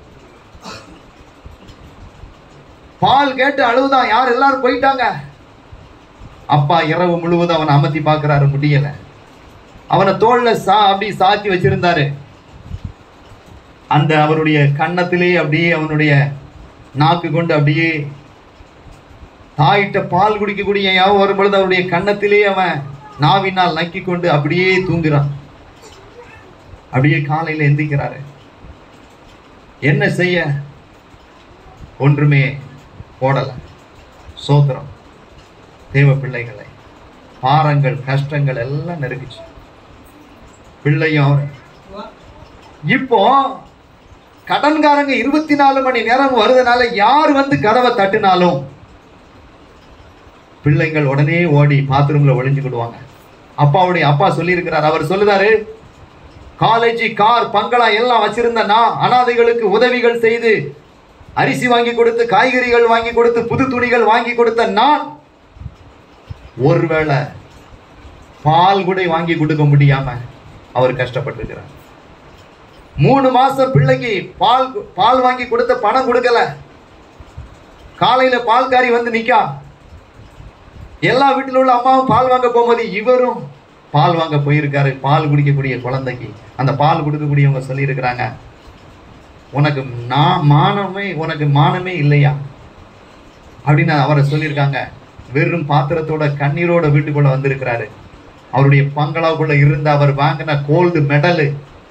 பால் கேட்டு அழுவுதான் யார் எல்லாரும் போயிட்டாங்க அப்பா இரவு முழுவதும் அவனை அமர்த்தி பார்க்கறாரு முடியல அவனை தோல்ல சா அப்படி சாத்தி வச்சிருந்தாரு அந்த அவருடைய கன்னத்திலே அப்படியே அவனுடைய நாக்கு கொண்டு அப்படியே தாயிட்ட பால் குடிக்கக்கூடிய யாவும் வரும் பொழுது அவருடைய கன்னத்திலே அவன் நாவினால் நக்கி கொண்டு அப்படியே தூங்குறான் அப்படியே காலையில எந்திக்கிறாரு என்ன செய்ய ஒன்றுமே போடல சோத்திரம் தேவ பிள்ளைகளை பாரங்கள் கஷ்டங்கள் எல்லாம் நெருங்கிச்சு பிள்ளையும் அவரு. இப்போ கடன்காரங்க இருபத்தி நாலு மணி நேரம் வருதுனால யார் வந்து கதவை தட்டினாலும் பிள்ளைங்கள் உடனே ஓடி பாத்ரூம்ல ஒளிஞ்சுக்கிடுவாங்க அப்பாவுடைய அப்பா சொல்லியிருக்கிறார் அவர் சொல்லுதாரு காலேஜ் கார் பங்களா எல்லாம் வச்சிருந்த நான் அனாதைகளுக்கு உதவிகள் செய்து அரிசி வாங்கி கொடுத்து காய்கறிகள் வாங்கி கொடுத்து புது துணிகள் வாங்கி கொடுத்த நான் ஒருவேளை பால் கூட வாங்கி கொடுக்க முடியாம அவர் கஷ்டப்பட்டிருக்கிறார் மூணு மாசம் பிள்ளைக்கு பால் பால் வாங்கி கொடுத்த பணம் கொடுக்கல காலையில பால்காரி வந்து நிக்கா எல்லா வீட்டில் உள்ள அம்மாவும் பால் வாங்க போகும்போது இவரும் பால் வாங்க போயிருக்காரு பால் குடிக்கக்கூடிய குழந்தைக்கு அந்த பால் கொடுக்கக்கூடியவங்க சொல்லியிருக்கிறாங்க உனக்கு நான் மானமே உனக்கு மானமே இல்லையா அப்படின்னு அவரை சொல்லியிருக்காங்க வெறும் பாத்திரத்தோட கண்ணீரோட வீட்டுக்குள்ள வந்திருக்கிறாரு அவருடைய பங்களாவுக்குள்ள இருந்த அவர் வாங்கின கோல்டு மெடலு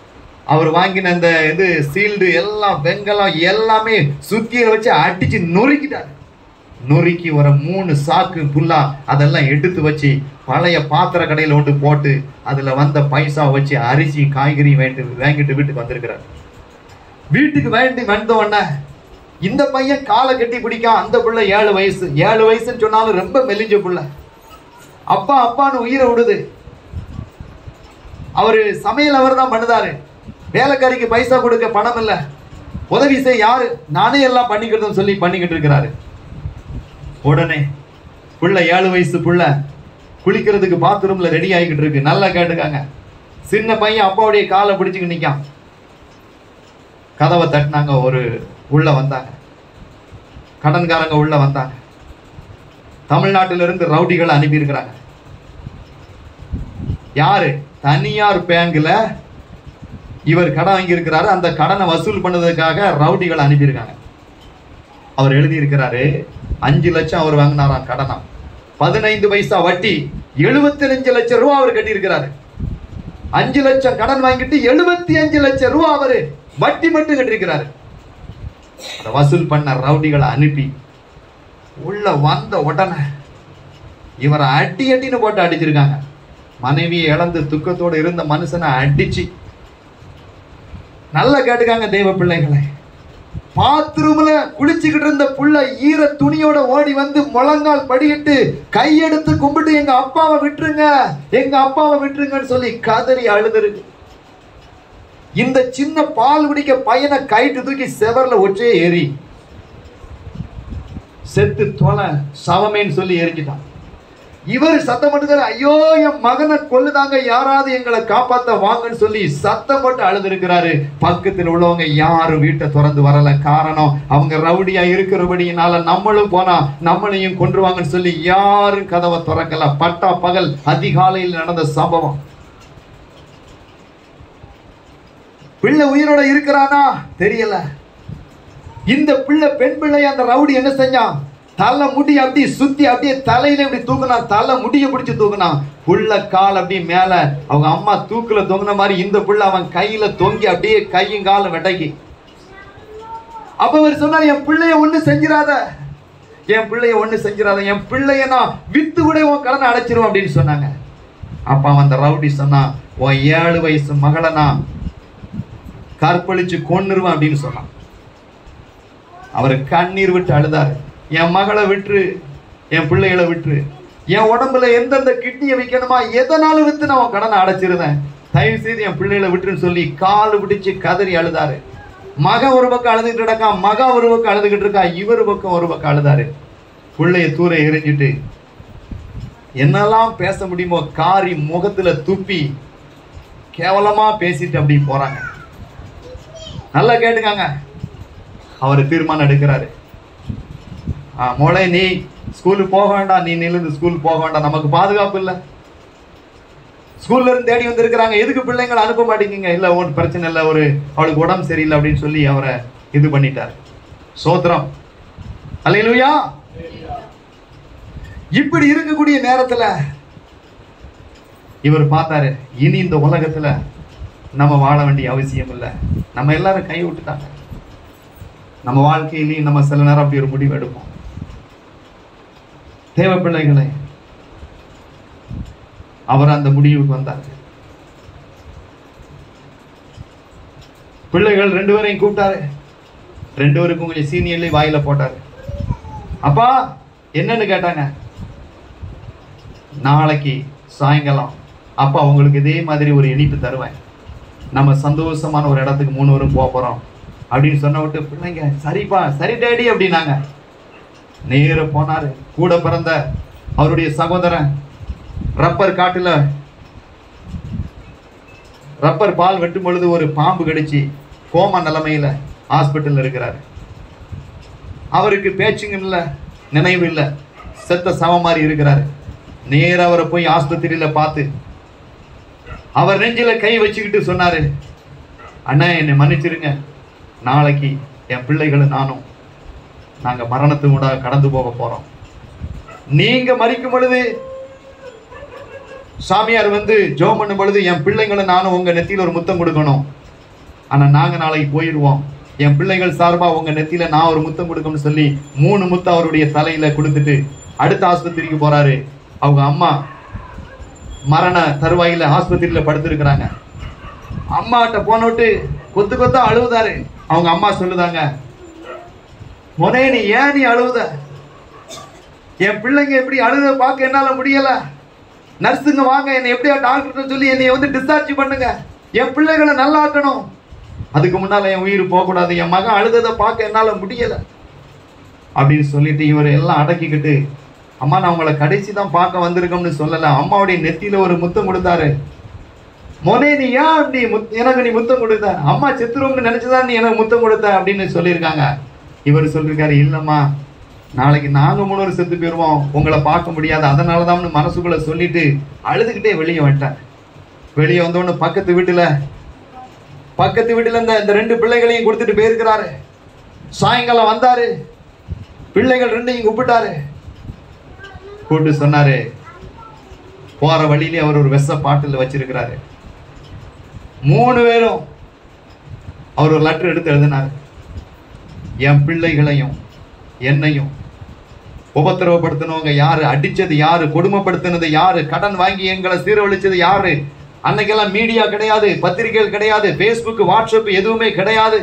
அவர் வாங்கின அந்த இது சீல்டு எல்லாம் வெங்கலம் எல்லாமே சுத்தியில வச்சு அடிச்சு நொறுக்கிட்டாரு நொறுக்கி வர மூணு சாக்கு புல்லா அதெல்லாம் எடுத்து வச்சு பழைய பாத்திர கடையில் ஒன்று போட்டு அதுல வந்த பைசா வச்சு அரிசி காய்கறி வாங்கிட்டு வாங்கிட்டு வீட்டுக்கு வந்திருக்கிறார் வீட்டுக்கு வேண்டி வந்த உடனே இந்த பையன் காலை கட்டி பிடிக்கான் அந்த புள்ள ஏழு வயசு ஏழு வயசுன்னு சொன்னாலும் ரொம்ப மெலிஞ்ச புள்ள அப்பா அப்பான்னு உயிரை விடுது அவரு சமையல் அவர் தான் பண்ணுதாரு வேலைக்காரிக்கு பைசா கொடுக்க பணம் இல்ல உதவி செய்ய யாரு நானே எல்லாம் பண்ணிக்கிறதுன்னு சொல்லி பண்ணிக்கிட்டு இருக்கிறாரு உடனே புள்ள ஏழு வயசு புள்ள குளிக்கிறதுக்கு பாத்ரூம்ல ரெடி ஆகிக்கிட்டு இருக்கு நல்லா கேட்டுக்காங்க சின்ன பையன் அப்பாவுடைய காலை பிடிச்சுக்கிட்டு நிக்கான் கதவை தட்டினாங்க ஒரு உள்ள வந்தாங்க கடன்காரங்க உள்ள வந்தாங்க தமிழ்நாட்டில இருந்து ரவுடிகளை அனுப்பியிருக்கிறாங்க யாரு தனியார் பேங்க்ல இவர் கடன் வாங்கியிருக்கிறாரு அந்த கடனை வசூல் பண்ணதுக்காக ரவுடிகளை அனுப்பியிருக்காங்க அவர் எழுதியிருக்கிறாரு அஞ்சு லட்சம் அவர் வாங்கினாராம் கடனா பதினைந்து பைசா வட்டி 75 லட்சம் ரூபா அவர் கட்டியிருக்கிறாரு அஞ்சு லட்சம் கடன் வாங்கிட்டு எழுபத்தி அஞ்சு லட்சம் ரூபா அவரு வட்டி மட்டும் கட்டியிருக்கிறாரு அதை வசூல் பண்ண ரவுடிகளை அனுப்பி உள்ள வந்த உடனே இவரை அடி அடின்னு போட்டு அடிச்சிருக்காங்க மனைவியை இழந்து துக்கத்தோடு இருந்த மனுஷனை அடிச்சு நல்லா கேட்டுக்காங்க தெய்வ பிள்ளைகளை பாத்ரூம்ல குளிச்சுக்கிட்டு இருந்த புள்ள ஈர துணியோட ஓடி வந்து முழங்கால் படியிட்டு கையெடுத்து கும்பிட்டு எங்க அப்பாவை விட்டுருங்க எங்க அப்பாவை விட்டுருங்கன்னு சொல்லி கதறி அழுதுருக்கு இந்த சின்ன பால் குடிக்க பையனை கைட்டு தூக்கி செவர்ல ஒற்றே ஏறி செத்து தொலை சவமேன்னு சொல்லி எரிஞ்சிட்டான் இவர் சத்தம் போட்டுக்காரு ஐயோ என் மகனை கொல்லுதாங்க யாராவது எங்களை காப்பாத்த வாங்கன்னு சொல்லி சத்தம் போட்டு அழுதுருக்கிறாரு பக்கத்தில் உள்ளவங்க யாரும் வீட்டை திறந்து வரல காரணம் அவங்க ரவுடியா இருக்கிறபடியினால நம்மளும் போனா நம்மளையும் கொன்றுவாங்கன்னு சொல்லி யாரும் கதவை திறக்கல பட்டா பகல் அதிகாலையில் நடந்த சம்பவம் பிள்ளை உயிரோட இருக்கிறானா தெரியல இந்த பிள்ளை பெண் பிள்ளை அந்த ரவுடி என்ன செஞ்சான் தலை முடி அப்படியே சுத்தி அப்படியே தலையில இப்படி தூக்குனான் தலை முடிய பிடிச்சு தூக்குனான் புள்ள கால் அப்படியே மேல அவங்க அம்மா தூக்குல தொங்குன மாதிரி இந்த புள்ள அவன் கையில தொங்கி அப்படியே கையும் காலும் வெட்டக்கி அப்ப அவர் சொன்னார் என் பிள்ளைய ஒண்ணு செஞ்சிடாத என் பிள்ளைய ஒண்ணு செஞ்சிடாத என் பிள்ளைய நான் வித்து கூட உன் கடனை அடைச்சிருவேன் அப்படின்னு சொன்னாங்க அப்ப அவன் அந்த ரவுடி சொன்னான் உன் ஏழு வயசு மகளை நான் கற்பழிச்சு கொன்னுருவேன் அப்படின்னு சொன்னான் அவர் கண்ணீர் விட்டு அழுதாரு என் மகளை விட்டுரு என் பிள்ளைகளை விட்டுரு என் உடம்புல எந்தெந்த கிட்னியை வைக்கணுமா எதனாலும் வித்து நான் உன் கடனை அடைச்சிருந்தேன் தயவு செய்து என் பிள்ளைகளை விட்டுருன்னு சொல்லி கால் பிடிச்சு கதறி அழுதாரு மக ஒரு பக்கம் அழுதுகிட்டு இருக்கா மகா ஒரு பக்கம் அழுதுகிட்டு இருக்கா இவர் பக்கம் ஒரு பக்கம் அழுதாரு பிள்ளைய தூர எரிஞ்சிட்டு என்னெல்லாம் பேச முடியுமோ காரி முகத்துல துப்பி கேவலமா பேசிட்டு அப்படி போறாங்க நல்லா கேட்டுக்காங்க அவர் தீர்மானம் எடுக்கிறாரு ஆ, மோளே நீ ஸ்கூலுக்கு போக வேண்டாம் நீ நிலந்து ஸ்கூல் போக வேண்டாம் நமக்கு பாதுகாப்பு இல்லை ஸ்கூல்ல இருந்து தேடி வந்திருக்கிறாங்க எதுக்கு பிள்ளைங்களை அனுப்ப மாட்டேங்குங்க இல்ல ஒன்றும் பிரச்சனை இல்லை ஒரு அவளுக்கு உடம்பு சரியில்லை அப்படின்னு சொல்லி அவரை இது பண்ணிட்டார் சோத்திரம் அல்லேலூயா இப்படி இருக்கக்கூடிய நேரத்துல இவர் பார்த்தாரு இனி இந்த உலகத்துல நம்ம வாழ வேண்டிய அவசியம் இல்லை நம்ம எல்லாரும் கை விட்டுட்டாங்க நம்ம வாழ்க்கையிலையும் நம்ம சில நேரம் அப்படி ஒரு முடிவு எடுப்போம் தேவ பிள்ளைகளே அவர் அந்த முடிவுக்கு வந்தார் பிள்ளைகள் ரெண்டு பேரையும் கூப்பிட்டாரு ரெண்டு பேருக்கும் கொஞ்சம் சீனியர்லி வாயில போட்டாரு அப்பா என்னன்னு கேட்டாங்க நாளைக்கு சாயங்காலம் அப்பா உங்களுக்கு இதே மாதிரி ஒரு இனிப்பு தருவேன் நம்ம சந்தோஷமான ஒரு இடத்துக்கு மூணு பேரும் போக போறோம் அப்படின்னு சொன்ன விட்டு பிள்ளைங்க சரிப்பா சரி டேடி அப்படின்னாங்க நேர போனாரு கூட பிறந்த அவருடைய சகோதரன் ரப்பர் காட்டுல ரப்பர் பால் வெட்டும் பொழுது ஒரு பாம்பு கடிச்சு கோம நிலைமையில ஹாஸ்பிட்டல்ல இருக்கிறாரு அவருக்கு பேச்சுங்க இல்ல நினைவு இல்ல செத்த சவ மாதிரி இருக்கிறாரு நேர அவரை போய் ஆஸ்பத்திரியில பார்த்து அவர் நெஞ்சில கை வச்சுக்கிட்டு சொன்னாரு அண்ணா என்னை மன்னிச்சிருங்க நாளைக்கு என் பிள்ளைகளும் நானும் நாங்க மரணத்துக்கு கூட கடந்து போக போறோம் நீங்க மறிக்கும் பொழுது சாமியார் வந்து ஜெபம் பண்ணும் பொழுது என் பிள்ளைங்களும் நானும் உங்க நெத்தியில ஒரு முத்தம் கொடுக்கணும் ஆனா நாங்க நாளைக்கு போயிடுவோம் என் பிள்ளைகள் சார்பா உங்க நெத்தியில நான் ஒரு முத்தம் கொடுக்கணும்னு சொல்லி மூணு முத்தம் அவருடைய தலையில கொடுத்துட்டு அடுத்த ஆஸ்பத்திரிக்கு போறாரு அவங்க அம்மா மரண தருவாயில ஆஸ்பத்திரியில படுத்திருக்கிறாங்க அம்மாட்ட போனோட்டு கொத்து கொத்தா அழுவுதாரு அவங்க அம்மா சொல்லுதாங்க மொனே நீ ஏன் நீ அழுவுத என் பிள்ளைங்க எப்படி அழுத பார்க்க என்னால முடியல நர்ஸுங்க வாங்க என்னை எப்படியா டாக்டர் சொல்லி என்னை வந்து டிஸ்சார்ஜ் பண்ணுங்க என் பிள்ளைகளை நல்லாக்கணும் அதுக்கு முன்னால என் உயிர் போகக்கூடாது என் மகன் அழுததை பார்க்க என்னால முடியல அப்படின்னு சொல்லிட்டு இவர் எல்லாம் அடக்கிக்கிட்டு அம்மா நான் உங்களை கடைசி தான் பார்க்க வந்திருக்கோம்னு சொல்லல அம்மாவுடைய நெத்தியில ஒரு முத்தம் கொடுத்தாரு மொனே நீ ஏன் அப்படி முத்- எனக்கு நீ முத்தம் கொடுத்த அம்மா செத்துருவோம்னு நினைச்சுதான் நீ எனக்கு முத்தம் கொடுத்த அப்படின்னு சொல்லியிருக்காங்க இவர் சொல்லிருக்காரு இல்லம்மா நாளைக்கு நாங்க மூணு செத்து போயிருவோம் உங்களை பார்க்க முடியாது அதனால தான் மனசுக்குள்ள சொல்லிட்டு அழுதுகிட்டே வெளியே வந்துட்டேன் வெளியே வந்தோன்னு பக்கத்து வீட்டுல பக்கத்து வீட்டுல இந்த இந்த ரெண்டு பிள்ளைகளையும் கொடுத்துட்டு போயிருக்கிறாரு சாயங்காலம் வந்தாரு பிள்ளைகள் ரெண்டையும் கூப்பிட்டாரு கூப்பிட்டு சொன்னாரு போற வழியிலே அவர் ஒரு வெச பாட்டில் வச்சிருக்கிறாரு மூணு பேரும் அவர் ஒரு லெட்டர் எடுத்து எழுதினாரு என் பிள்ளைகளையும் என்னையும் உபத்திரவப்படுத்தினவங்க யாரு அடிச்சது யாரு கொடுமைப்படுத்தினது யாரு கடன் வாங்கி எங்களை சீரழிச்சது யாரு அன்னைக்கெல்லாம் மீடியா கிடையாது பத்திரிகைகள் கிடையாது ஃபேஸ்புக் வாட்ஸ்அப் எதுவுமே கிடையாது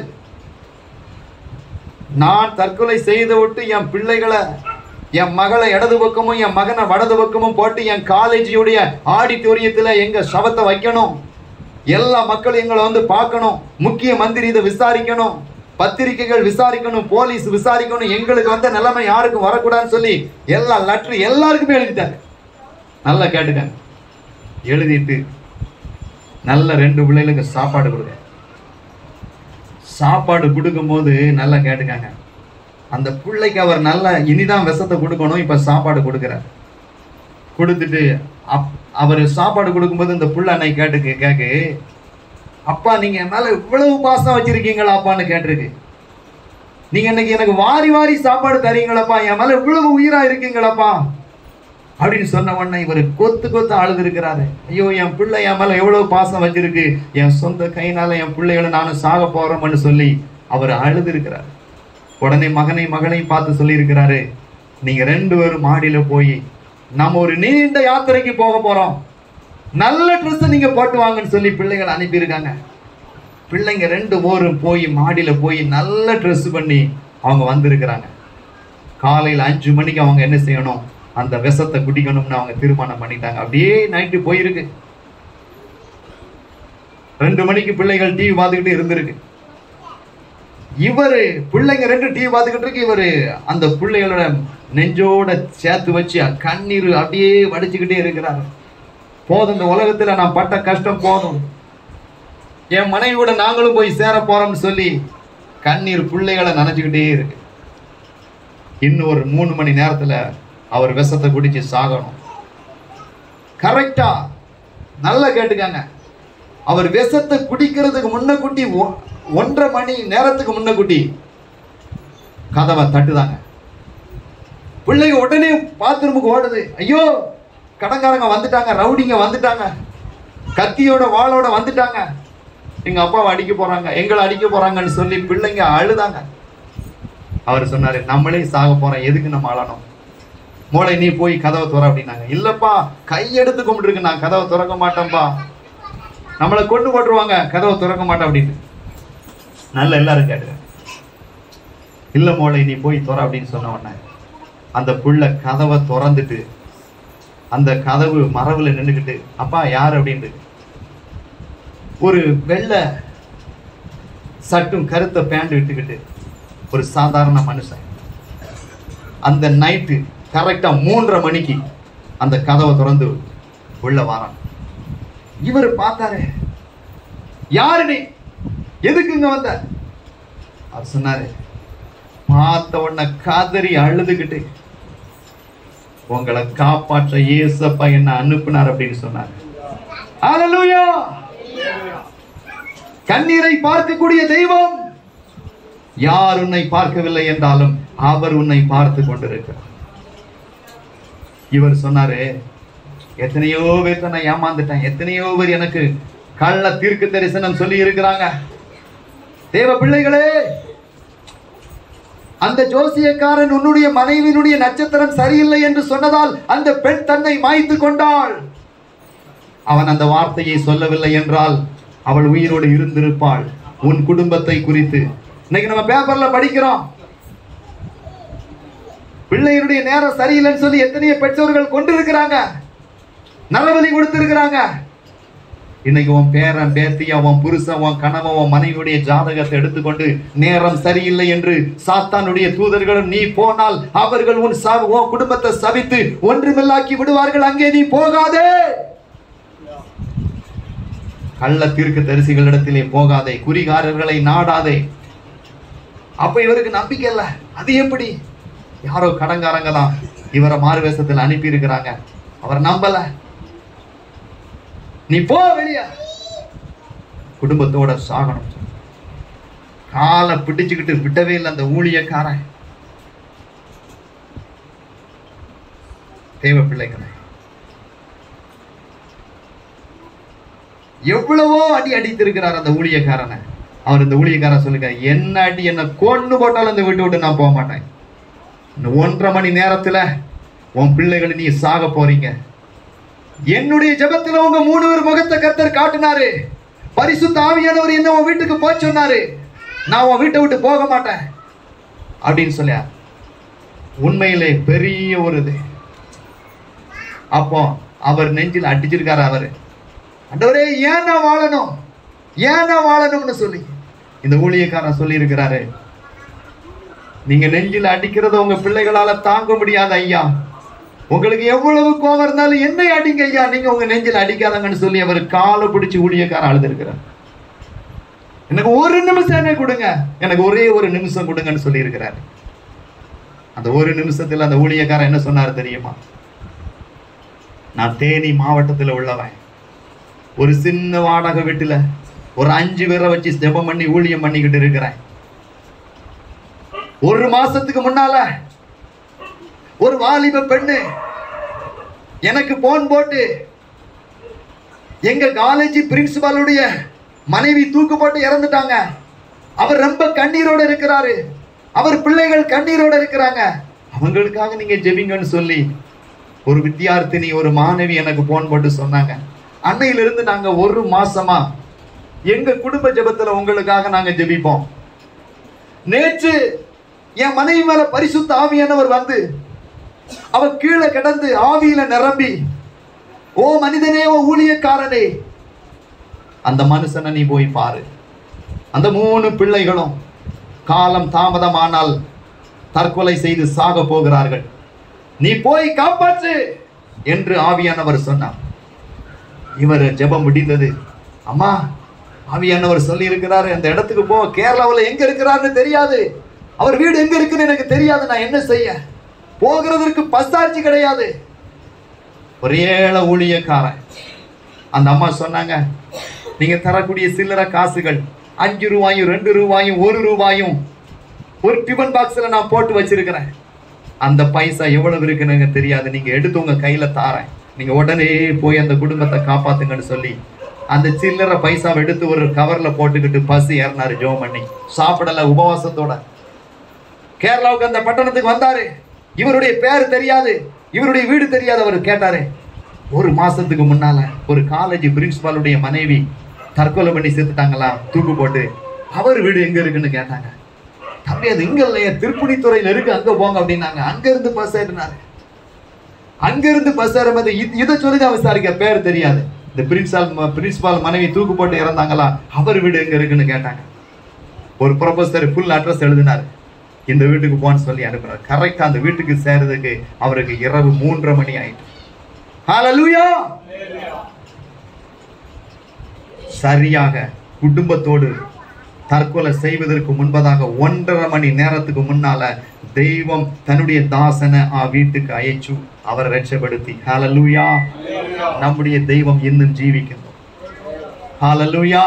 நான் தற்கொலை செய்து விட்டு என் பிள்ளைகளை என் மகளை இடது பக்கமும் என் மகனை வடது பக்கமும் போட்டு என் காலேஜுடைய ஆடிட்டோரியத்துல எங்க சவத்தை வைக்கணும் எல்லா மக்களும் எங்களை வந்து பார்க்கணும் முக்கிய மந்திரி இதை விசாரிக்கணும் பத்திரிகைகள் விசாரிக்கணும் போலீஸ் விசாரிக்கணும் எங்களுக்கு வந்த நிலைமை யாருக்கும் வரக்கூடாதுன்னு சொல்லி எல்லா லெட்டர் எல்லாருக்குமே எழுதிட்டாங்க நல்லா கேட்டுக்கங்க எழுதிட்டு நல்ல ரெண்டு பிள்ளைகளுக்கு சாப்பாடு கொடுங்க சாப்பாடு கொடுக்கும்போது நல்லா கேட்டுக்காங்க அந்த பிள்ளைக்கு அவர் நல்ல இனிதான் விஷத்தை கொடுக்கணும் இப்ப சாப்பாடு கொடுக்குறார் கொடுத்துட்டு அப் அவர் சாப்பாடு கொடுக்கும்போது இந்த புள்ள அன்னை கேட்டுக்கு கேக்கு அப்பா நீங்க என் மேல இவ்வளவு பாசம் வச்சிருக்கீங்களா அப்பான்னு கேட்டிருக்கு நீங்க இன்னைக்கு எனக்கு வாரி வாரி சாப்பாடு தரீங்களப்பா என் மேல இவ்வளவு உயிரா இருக்கீங்களப்பா அப்படின்னு சொன்ன உடனே இவர் கொத்து கொத்து அழுது இருக்கிறாரு ஐயோ என் பிள்ளை என் மேல எவ்வளவு பாசம் வச்சிருக்கு என் சொந்த கையினால என் பிள்ளைகளை நானும் சாக போறோம்னு சொல்லி அவர் அழுது இருக்கிறார் உடனே மகனை மகளையும் பார்த்து சொல்லி இருக்கிறாரு நீங்க ரெண்டு பேரும் மாடியில போய் நம்ம ஒரு நீண்ட யாத்திரைக்கு போக போறோம் நல்ல ட்ரெஸ் நீங்க போட்டு வாங்கன்னு சொல்லி பிள்ளைகள் அனுப்பியிருக்காங்க பிள்ளைங்க ரெண்டு பேரும் போய் மாடியில போய் நல்ல ட்ரெஸ் பண்ணி அவங்க வந்திருக்கிறாங்க காலையில் அஞ்சு மணிக்கு அவங்க என்ன செய்யணும் அந்த விஷத்தை குடிக்கணும்னு அவங்க தீர்மானம் பண்ணிட்டாங்க அப்படியே நைட்டு போயிருக்கு ரெண்டு மணிக்கு பிள்ளைகள் டிவி பார்த்துக்கிட்டு இருந்திருக்கு இவரு பிள்ளைங்க ரெண்டு டிவி பார்த்துக்கிட்டு இருக்கு இவரு அந்த பிள்ளைகளோட நெஞ்சோட சேர்த்து வச்சு கண்ணீர் அப்படியே வடிச்சுக்கிட்டே இருக்கிறாரு போதும் இந்த உலகத்துல நான் பட்ட கஷ்டம் போதும் என் மனைவியோட நாங்களும் போய் சேர போறோம்னு சொல்லி கண்ணீர் பிள்ளைகளை நனைஞ்சுக்கிட்டே இருக்கு இன்னும் ஒரு மூணு மணி நேரத்துல அவர் விஷத்தை குடிச்சு சாகணும் கரெக்டா நல்லா கேட்டுக்கங்க அவர் விஷத்தை குடிக்கிறதுக்கு முன்னக்கூட்டி ஒ- ஒன்றரை மணி நேரத்துக்கு முன்னக்கூட்டி கதவை தட்டுதாங்க பிள்ளைங்க உடனே பாத்ரூமுக்கு ஓடுது ஐயோ கடங்காரங்க வந்துட்டாங்க ரவுடிங்க வந்துட்டாங்க கத்தியோட வாளோட வந்துட்டாங்க எங்க அப்பாவை அடிக்க போறாங்க எங்களை அடிக்க போறாங்கன்னு சொல்லி பிள்ளைங்க அழுதாங்க அவர் சொன்னாரு நம்மளே சாக போறோம் எதுக்கு நம்ம அழணும் மூளை நீ போய் கதவை துற அப்படின்னாங்க இல்லப்பா கையெடுத்து கும்பிட்டுருக்கு நான் கதவை திறக்க மாட்டேன்ப்பா நம்மளை கொண்டு போட்டுருவாங்க கதவை திறக்க மாட்டேன் அப்படின்னு நல்ல எல்லாரும் கேட்டு இல்ல மோளை நீ போய் துற அப்படின்னு சொன்ன உடனே அந்த புள்ள கதவை திறந்துட்டு அந்த கதவு மரவுல நின்னுக்கிட்டு அப்பா யார் அப்படின்ட்டு ஒரு வெள்ளை சட்டும் கருத்த பேண்ட் விட்டுக்கிட்டு ஒரு சாதாரண மனுஷன் அந்த நைட்டு கரெக்டா மூன்றரை மணிக்கு அந்த கதவை திறந்து உள்ள வாரான் இவர் பார்த்தாரு யாரு நீ எதுக்கு இங்க வந்த அவர் சொன்னாரு பார்த்த உடனே காதறி அழுதுகிட்டு உங்களை காப்பாற்ற ஏசப்பா என்ன அனுப்புனார் அப்படின்னு சொன்னார் ஹalleluya கண்ணீரை பார்க்கக்கூடிய தெய்வம் யார் உன்னை பார்க்கவில்லை என்றாலும் அவர் உன்னை பார்த்து கொண்டிருக்கிறார் இவர் சொன்னாரு எத்தனையோ பேர் நான் ஏமாந்துட்டேன் எத்தனையோ பேர் எனக்கு கள்ள தீர்க்க தரிசனம் சொல்லி இருக்கிறாங்க தேவ பிள்ளைகளே அந்த ஜோசியக்காரன் உன்னுடைய மனைவியினுடைய நட்சத்திரம் சரியில்லை என்று சொன்னதால் அந்த பெண் தன்னை மாய்த்து கொண்டாள் அவன் அந்த வார்த்தையை சொல்லவில்லை என்றால் அவள் உயிரோடு இருந்திருப்பாள் உன் குடும்பத்தை குறித்து இன்னைக்கு நம்ம பேப்பர்ல படிக்கிறோம் பிள்ளையினுடைய நேரம் சரியில்லைன்னு சொல்லி எத்தனையோ பெற்றோர்கள் கொண்டு இருக்கிறாங்க நலவலி கொடுத்திருக்கிறாங்க இன்னைக்கு உன் பேரன் பேத்தியா உன் புருஷன் உன் கணவன் உன் மனைவியுடைய ஜாதகத்தை எடுத்துக்கொண்டு நேரம் சரியில்லை என்று சாத்தானுடைய தூதர்களும் நீ போனால் அவர்கள் உன் ச- உன் குடும்பத்தை சபித்து ஒன்றுமில்லாக்கி விடுவார்கள் அங்கே நீ போகாதே கள்ள தீர்க்க தரிசிகளிடத்திலே போகாதே குறிகாரர்களை நாடாதே அப்ப இவருக்கு நம்பிக்கை இல்ல அது எப்படி யாரோ கடங்காரங்க தான் இவரை மாறுவேஷத்தில் அனுப்பி இருக்கிறாங்க அவர் நம்பல நீ போ வெளிய குடும்பத்தோட சாகணும் காலை பிடிச்சுக்கிட்டு விட்டவே இல்லை அந்த ஊழியக்காரன் தேவ பிள்ளைகளை எவ்வளவோ அடி அடித்திருக்கிறார் அந்த ஊழியக்காரனை அவர் இந்த ஊழியக்காரன் சொல்லுங்க என்ன அடி என்ன கொண்டு போட்டாலும் இந்த வீட்டு விட்டு நான் போக மாட்டேன் இந்த ஒன்றரை மணி நேரத்துல உன் பிள்ளைகளை நீ சாக போறீங்க என்னுடைய ஜெபத்துல உங்க மூணு பேர் முகத்தை கர்த்தர் காட்டினாரு பரிசுத்த ஆவியானவர் என்ன உன் வீட்டுக்கு போக சொன்னாரு நான் உன் வீட்டை விட்டு போக மாட்டேன் அப்படின்னு சொல்லியா உண்மையிலே பெரிய ஒரு இது அப்போ அவர் நெஞ்சில் அடிச்சிருக்காரு அவரு ஆண்டவரே ஏன் நான் வாழணும் ஏன் நான் வாழணும்னு சொல்லி இந்த ஊழியக்காரன் சொல்லி இருக்கிறாரு நீங்க நெஞ்சில் அடிக்கிறத உங்க பிள்ளைகளால தாங்க முடியாது ஐயா உங்களுக்கு எவ்வளவு கோவம் இருந்தாலும் என்னை அடிங்க ஐயா நீங்க உங்க நெஞ்சில் அடிக்காதங்கன்னு சொல்லி அவர் காலை பிடிச்சு ஊழியக்காரன் அழுதுருக்கிறார் எனக்கு ஒரு நிமிஷம் என்ன கொடுங்க எனக்கு ஒரே ஒரு நிமிஷம் கொடுங்கன்னு சொல்லி இருக்கிறாரு அந்த ஒரு நிமிஷத்துல அந்த ஊழியக்காரன் என்ன சொன்னாரு தெரியுமா நான் தேனி மாவட்டத்துல உள்ளவன் ஒரு சின்ன வாடகை வீட்டுல ஒரு அஞ்சு பேரை வச்சு ஜெபம் பண்ணி ஊழியம் பண்ணிக்கிட்டு இருக்கிறேன் ஒரு மாசத்துக்கு முன்னால ஒரு வாலிப பெண்ணு எனக்கு போன் போட்டு எங்க காலேஜ் பிரின்சிபாலுடைய மனைவி தூக்கு போட்டு இறந்துட்டாங்க அவர் ரொம்ப கண்ணீரோட இருக்கிறாரு அவர் பிள்ளைகள் கண்ணீரோட இருக்கிறாங்க அவங்களுக்காக நீங்க ஜெபிங்கன்னு சொல்லி ஒரு வித்தியார்த்தினி ஒரு மாணவி எனக்கு போன் போட்டு சொன்னாங்க அன்னையிலிருந்து நாங்க ஒரு மாசமா எங்க குடும்ப ஜெபத்துல உங்களுக்காக நாங்க ஜெபிப்போம் நேற்று என் மனைவி மேல பரிசுத்த ஆவியானவர் வந்து அவ கீழே கிடந்து ஆவியில நிரம்பி ஓ மனிதனே ஓ ஊழியக்காரனே அந்த மனுஷனை நீ போய் பாரு அந்த மூணு பிள்ளைகளும் காலம் தாமதமானால் தற்கொலை செய்து சாக போகிறார்கள் நீ போய் காப்பாற்று என்று ஆவியானவர் சொன்னார் இவர் ஜெபம் முடிந்தது அம்மா ஆவியானவர் சொல்லி இருக்கிறாரு அந்த இடத்துக்கு போ கேரளாவில் எங்க இருக்கிறாருன்னு தெரியாது அவர் வீடு எங்க இருக்குன்னு எனக்கு தெரியாது நான் என்ன செய்ய போகிறதற்கு பஸ்தாட்சி கிடையாது ஒரு ஏழை ஊழியக்காரன் அந்த அம்மா சொன்னாங்க நீங்க தரக்கூடிய சில்லறை காசுகள் அஞ்சு ரூபாயும் ரெண்டு ரூபாயும் ஒரு ரூபாயும் ஒரு டிஃபன் பாக்ஸ்ல நான் போட்டு வச்சிருக்கிறேன் அந்த பைசா எவ்வளவு இருக்குன்னு எனக்கு தெரியாது நீங்க எடுத்து உங்க கையில தாரேன் நீங்க உடனே போய் அந்த குடும்பத்தை காப்பாத்துங்கன்னு சொல்லி அந்த சில்லறை பைசாவை எடுத்து ஒரு கவர்ல போட்டுக்கிட்டு பஸ் ஏறினாரு ஜோம் பண்ணி சாப்பிடல உபவாசத்தோட கேரளாவுக்கு அந்த பட்டணத்துக்கு வந்தாரு இவருடைய பேர் தெரியாது இவருடைய வீடு தெரியாது அவர் கேட்டாரு ஒரு மாசத்துக்கு முன்னால ஒரு காலேஜ் பிரின்சிபாலுடைய மனைவி தற்கொலை பண்ணி செத்துட்டாங்களா தூக்கு போட்டு அவர் வீடு எங்க இருக்குன்னு கேட்டாங்க தம்பி அது இங்க இல்லையா திருப்புணித்துறையில இருக்கு அங்க போங்க அப்படின்னாங்க அங்க இருந்து பஸ் ஏறினாரு அங்க இருந்து பஸ் ஏறும்போது இது- இதை சொல்லி தான் விசாரிக்க பேர் தெரியாது இந்த பிரின்சிபால் பிரின்சிபால் மனைவி தூக்கு போட்டு இறந்தாங்களா அவர் வீடு எங்க இருக்குன்னு கேட்டாங்க ஒரு ப்ரொஃபஸர் ஃபுல் அட்ரஸ் எழுதினார் இந்த வீட்டுக்கு போன்னு சொல்லி அனுப்புறாரு கரெக்டா அந்த வீட்டுக்கு சேர்றதுக்கு அவருக்கு இரவு மூன்றரை மணி ஆயிட்டு ஹalleluya சரியாக குடும்பத்தோடு தற்கொலை செய்வதற்கு முன்பதாக ஒன்றரை மணி நேரத்துக்கு முன்னால தெய்வம் தன்னுடைய தாசனை ஆ வீட்டுக்கு அழைச்சு அவரை ரட்சப்படுத்தி ஹalleluya நம்முடைய தெய்வம் இன்னும் ஜீவிக்கணும் ஹalleluya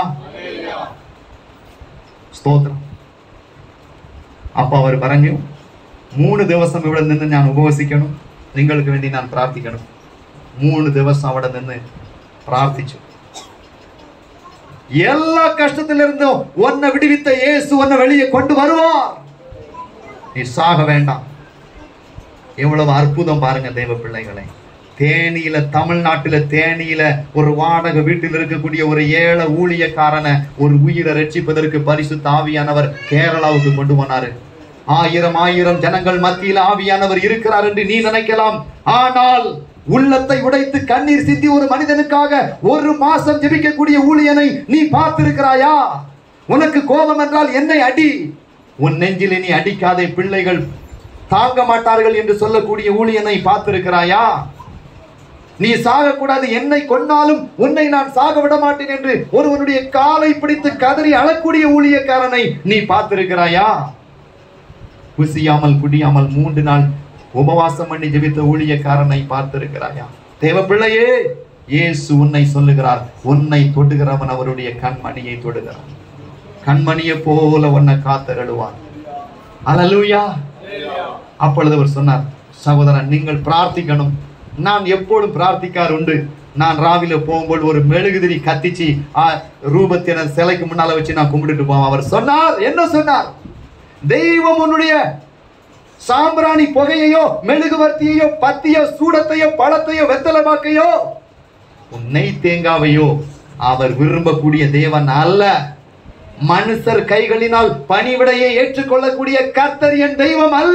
സ്തോത്രം അപ്പൊ അവർ പറഞ്ഞു മൂന്ന് ദിവസം ഇവിടെ നിന്ന് ഞാൻ ഉപവസിക്കണം നിങ്ങൾക്ക് വേണ്ടി ഞാൻ പ്രാർത്ഥിക്കണം മൂന്ന് ദിവസം അവിടെ നിന്ന് പ്രാർത്ഥിച്ചു எல்லா கஷ்டத்திலிருந்தும் உன்னை விடுவித்த இயேசு உன்னை வெளியே கொண்டு வருவார் நீ சாக வேண்டாம் எவ்வளவு அற்புதம் பாருங்க தெய்வ பிள்ளைகளை தேனியில தமிழ்நாட்டுல தேனியில ஒரு வாடகை வீட்டில் இருக்கக்கூடிய ஒரு ஏழை ஊழியக்காரனை ஒரு உயிரை ரட்சிப்பதற்கு பரிசுத்த ஆவியானவர் கேரளாவுக்கு கொண்டு போனாரு ஆயிரம் ஆயிரம் ஜனங்கள் மத்தியில் ஆவியானவர் இருக்கிறார் என்று நீ நினைக்கலாம் ஆனால் உள்ளத்தை உடைத்து கண்ணீர் சிந்தி ஒரு மனிதனுக்காக ஒரு மாசம் ஜெபிக்கக்கூடிய ஊழியனை நீ பார்த்திருக்கிறாயா உனக்கு கோபம் என்றால் என்னை அடி உன் நெஞ்சிலே நீ அடிக்காதே பிள்ளைகள் தாங்க மாட்டார்கள் என்று சொல்லக்கூடிய ஊழியனை பார்த்திருக்கிறாயா நீ சாகக்கூடாது என்னை கொன்னாலும் உன்னை நான் சாக விட மாட்டேன் என்று ஒருவனுடைய காலை பிடித்து கதறி அழக்கூடிய ஊழியக்காரனை நீ பார்த்திருக்கிறாயா புசியாமல் குடியாமல் மூன்று நாள் உபவாசம் பண்ணி ஜெபித்த ஊழியக்காரனை பார்த்திருக்கிறாயா தேவ பிள்ளையே இயேசு உன்னை சொல்லுகிறார் உன்னை தொடுகிறவன் அவருடைய கண்மணியை தொடுகிறான் கண்மணியை போல உன்னை காத்தருளுவார் அல்லேலூயா அப்பொழுது அவர் சொன்னார் சகோதரன் நீங்கள் பிரார்த்திக்கணும் நான் எப்பொழுதும் பிரார்த்திக்கார் உண்டு நான் ராவில போகும்போது ஒரு மெழுகுதிரி கத்திச்சு ஆ, ரூபத்தின சிலைக்கு முன்னால வச்சு நான் கும்பிட்டுட்டு போவேன் அவர் சொன்னார் என்ன சொன்னார் தெய்வம் உன்னுடைய சாம்பிராணி புகையையோ மெழுகுவர்த்தியையோ பத்தியோ சூடத்தையோ பழத்தையோ வெத்தலமாக்கையோ உன்னை தேங்காவையோ அவர் விரும்பக்கூடிய தேவன் அல்ல மனுஷர் கைகளினால் பணிவிடையை ஏற்றுக்கொள்ளக்கூடிய கர்த்தர் என் தெய்வம் அல்ல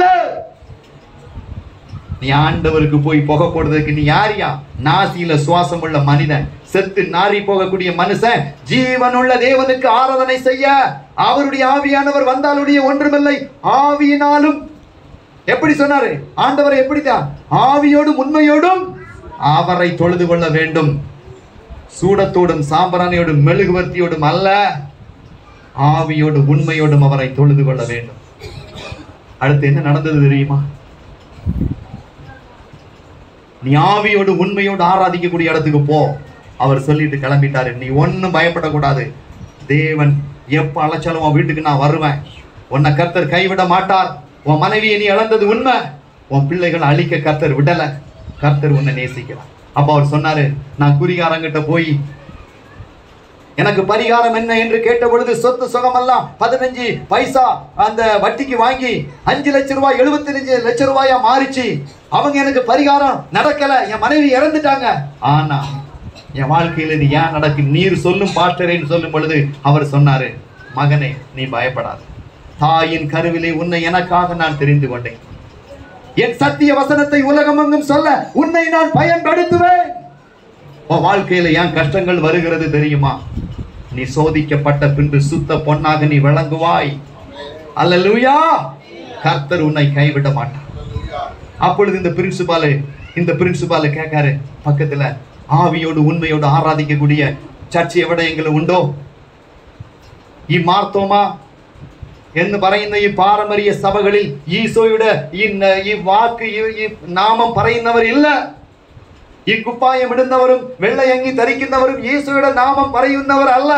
நீ ஆண்டவருக்கு போய் புகை போடுறதுக்கு நீ யாரியா நாசியில சுவாசம் உள்ள மனிதன் செத்து நாரி போகக்கூடிய மனுஷன் ஜீவனுள்ள தேவனுக்கு ஆராதனை செய்ய அவருடைய ஆவியானவர் வந்தாலுடைய ஒன்றுமில்லை ஆவியினாலும் எப்படி சொன்னாரு ஆண்டவரை எப்படித்தான் ஆவியோடும் உண்மையோடும் அவரை தொழுது கொள்ள வேண்டும் சூடத்தோடும் சாம்பிராணியோடும் மெழுகுவர்த்தியோடும் அல்ல ஆவியோடும் உண்மையோடும் அவரை தொழுது கொள்ள வேண்டும் அடுத்து என்ன நடந்தது தெரியுமா நீ ஆவியோடு உண்மையோடு ஆராதிக்கக்கூடிய இடத்துக்கு போ அவர் சொல்லிட்டு கிளம்பிட்டாரு நீ ஒன்றும் பயப்படக்கூடாது தேவன் எப்ப அழைச்சாலும் உன் வீட்டுக்கு நான் வருவேன் உன்னை கர்த்தர் கைவிட மாட்டார் உன் மனைவியை நீ இழந்தது உண்மை உன் பிள்ளைகளை அழிக்க கர்த்தர் விடல கர்த்தர் உன்னை நேசிக்கிறார் அப்ப அவர் சொன்னாரு நான் குறிகாரங்கிட்ட போய் எனக்கு பரிகாரம் என்ன என்று கேட்ட பொழுது சொத்து சுகமெல்லாம் பதினஞ்சு பைசா அந்த வட்டிக்கு வாங்கி அஞ்சு லட்ச ரூபாய் எழுபத்தஞ்சு லட்ச ரூபாயா மாறிச்சு அவங்க எனக்கு பரிகாரம் நடக்கல என் மனைவி இறந்துட்டாங்க ஆனா என் வாழ்க்கையில இது ஏன் நடக்கு நீர் சொல்லும் பாஸ்டரேன்னு சொல்லும் பொழுது அவர் சொன்னாரு மகனே நீ பயப்படாத தாயின் கருவிலே உன்னை எனக்காக நான் தெரிந்து கொண்டேன் என் சத்திய வசனத்தை உலகமெங்கும் சொல்ல உன்னை நான் பயன்படுத்துவேன் உன் வாழ்க்கையில ஏன் கஷ்டங்கள் வருகிறது தெரியுமா நீ சோதிக்கப்பட்ட பின்பு சுத்த பொன்னாக நீ விளங்குவாய் அல்லேலூயா கர்த்தர் உன்னை கைவிட மாட்டார் அப்பொழுது இந்த பிரின்சிபாலு இந்த பிரின்சிபாலு கேட்காரு பக்கத்துல ஆவியோடு உண்மையோடு ஆராதிக்கக்கூடிய ചർച്ച എവിടെയെങ്കിലും ഉണ്ടോ ഈ മാർത്തോമ എന്ന് പറയുന്ന ഈ പാരമ്പര്യ സഭകളിൽ ഈശോയുടെ ഈ ന- ഈ വാക്ക് ഈ- ഈ നാമം പറയുന്നവരില്ല ഈ കുപ്പായം ഇടുന്നവരും വെള്ളയങ്ങി ധരിക്കുന്നവരും ഈശോയുടെ നാമം പറയുന്നവർ അല്ല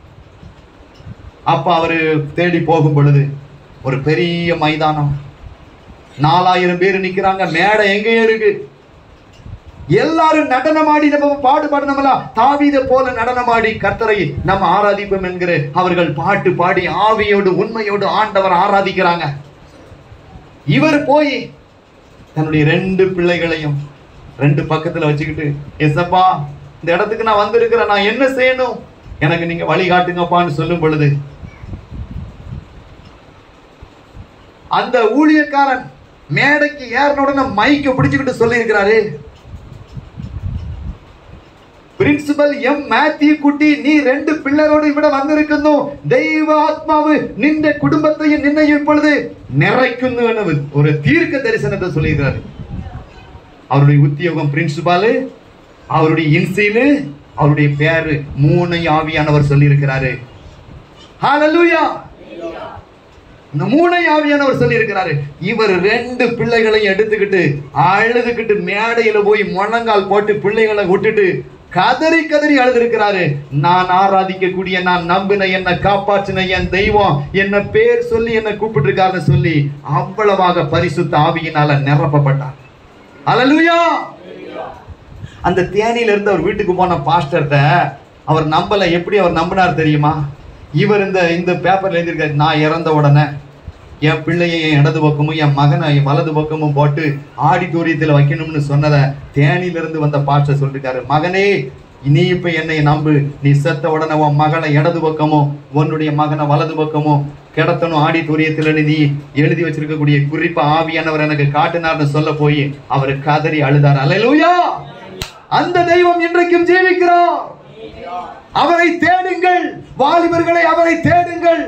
அப்ப அவரு தேடி போகும் பொழுது ஒரு பெரிய மைதானம் நாலாயிரம் பேர் நிக்கிறாங்க மேடை எங்கேயும் இருக்கு எல்லாரும் நடனமாடி நம்ம பாடுபாடணும்ல தாவீத போல நடனமாடி கர்த்தரை நம்ம ஆராதிப்போம் என்கிற அவர்கள் பாட்டு பாடி ஆவியோடு உண்மையோடு ஆண்டவர் ஆராதிக்கிறாங்க இவர் போய் தன்னுடைய ரெண்டு பிள்ளைகளையும் ரெண்டு பக்கத்துல வச்சுக்கிட்டு எசப்பா இந்த இடத்துக்கு நான் வந்திருக்கிறேன் நான் என்ன செய்யணும் எனக்கு நீங்க வழிகாட்டுங்கப்பான்னு சொல்லும் பொழுது அந்த ஊழியக்காரன் மேடைக்கு ஏறின உடனே மைக்க பிடிச்சுக்கிட்டு சொல்லி இருக்கிறாரு പ്രിൻസിപ്പൽ എം മാത്യു കുട്ടി നീ രണ്ട് പിള്ളേരോട് ഇവിടെ വന്നിരിക്കുന്നു ദൈവ ആത്മാവ് നിന്റെ കുടുംബത്തെയും നിന്നെയും ഇപ്പോഴത് നിറയ്ക്കുന്നു എന്ന് ഒരു ദീർഘ ദർശനത്തെ சொல்லியிருக்கிறாரு அவருடைய உத்தியோகம் பிரின்சிபாலு அவருடைய இன்சீலு அவருடைய பேரு மூணை ஆவியானவர் சொல்லியிருக்கிறாரு ஹalleluya இந்த மூணை ஆவியானவர் சொல்லி இருக்கிறாரு இவர் ரெண்டு பிள்ளைகளையும் எடுத்துக்கிட்டு அழுதுகிட்டு மேடையில போய் முழங்கால் போட்டு பிள்ளைகளை விட்டுட்டு கதறி கதறி அழுதிருக்கிறாரு நான் ஆராதிக்கக்கூடிய நான் நம்பின என்னை காப்பாற்றின என் தெய்வம் என்ன பேர் சொல்லி என்னை கூப்பிட்டு இருக்காருன்னு சொல்லி அவ்வளவாக பரிசுத்த ஆவியினால நிரப்பப்பட்டார் அல்லேலூயா அந்த தேனியில இருந்து அவர் வீட்டுக்கு போன பாஸ்டர்கிட்ட அவர் நம்பல எப்படி அவர் நம்பினார் தெரியுமா இவர் இந்த இந்த பேப்பர்ல எழுதியிருக்காரு நான் இறந்த உடனே என் பிள்ளையை என் இடது பக்கமும் என் மகனை என் வலது பக்கமும் போட்டு ஆடிட்டோரியத்தில் வைக்கணும்னு சொன்னதை தேனியிலிருந்து வந்த பாஸ்டர் சொல்லிருக்காரு மகனே நீ இப்ப என்னை நம்பு நீ செத்த உடனே உன் மகனை இடது பக்கமும் உன்னுடைய மகனை வலது பக்கமும் கிடத்தணும் ஆடிட்டோரியத்தில் நீ எழுதி வச்சிருக்கக்கூடிய குறிப்பா ஆவியானவர் எனக்கு காட்டினார்னு சொல்ல போய் அவர் கதறி அழுதார் அல்லேலூயா அந்த தெய்வம் இன்றைக்கும் ஜீவிக்கிறார் அவரை தேடுங்கள் வாலிபர்களை அவரை தேடுங்கள்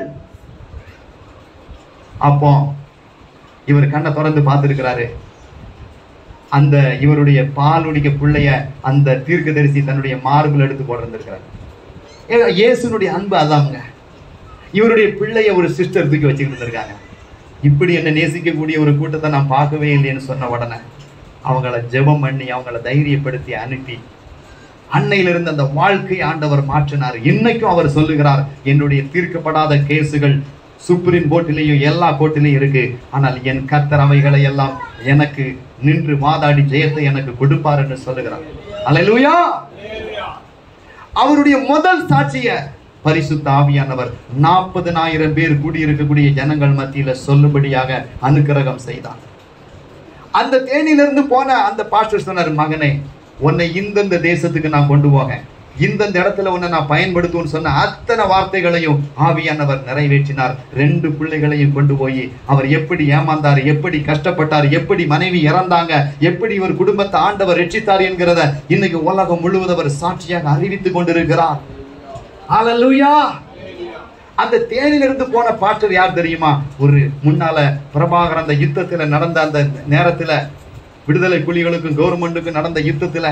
அப்போ இவர் கண்ணை திறந்து பார்த்திருக்கிறாரு அந்த இவருடைய பாலுடைய பிள்ளைய அந்த தீர்க்கதரிசி தன்னுடைய மார்பில் எடுத்து போட்டிருந்திருக்கிறார் ஏங்க, இயேசுனுடைய அன்பு அதாங்க இவருடைய பிள்ளைய ஒரு சிஸ்டர் தூக்கி வச்சுக்கிட்டு இருந்திருக்காங்க இப்படி என்ன நேசிக்கக்கூடிய ஒரு கூட்டத்தை நான் பார்க்கவே இல்லைன்னு சொன்ன உடனே அவங்கள ஜெபம் பண்ணி அவங்கள தைரியப்படுத்தி அனுப்பி அன்னையிலிருந்து அந்த வாழ்க்கை ஆண்டவர் மாற்றினார் இன்னைக்கும் அவர் சொல்லுகிறார் என்னுடைய தீர்க்கப்படாத கேசுகள் சுப்ரீம் கோர்ட்டிலேயும் எல்லா கோர்ட்டிலையும் இருக்கு ஆனால் என் கர்த்தர் அவைகளை எல்லாம் எனக்கு நின்று வாதாடி ஜெயத்தை எனக்கு கொடுப்பார் என்று சொல்லுகிறார் அல்லேலூயா அவருடைய முதல் சாட்சிய பரிசுத்த ஆவியானவர் நாற்பதனாயிரம் பேர் கூடியிருக்கக்கூடிய ஜனங்கள் மத்தியில சொல்லும்படியாக அனுக்கிரகம் செய்தார் அந்த தேனிலிருந்து போன அந்த பாஸ்டர் சொன்னார் மகனே உன்னை இந்தந்த தேசத்துக்கு நான் கொண்டு போக இந்தந்த இடத்துல உன்னை நான் பயன்படுத்துவேன்னு சொன்ன அத்தனை வார்த்தைகளையும் ஆவியானவர் நிறைவேற்றினார் ரெண்டு பிள்ளைகளையும் கொண்டு போய் அவர் எப்படி ஏமாந்தார் எப்படி கஷ்டப்பட்டார் எப்படி மனைவி இறந்தாங்க எப்படி இவர் குடும்பத்தை ஆண்டவர் ரட்சித்தார் என்கிறத இன்னைக்கு உலகம் முழுவதும் அவர் சாட்சியாக அறிவித்துக் கொண்டிருக்கிறார் ஹalleluya அந்த தேனிலிருந்து போன பாஸ்டர் யார் தெரியுமா ஒரு முன்னால பிரபாகர் அந்த யுத்தத்துல நடந்த அந்த நேரத்துல விடுதலை புலிகளுக்கும் கவர்மெண்ட்டுக்கும் நடந்த யுத்தத்துல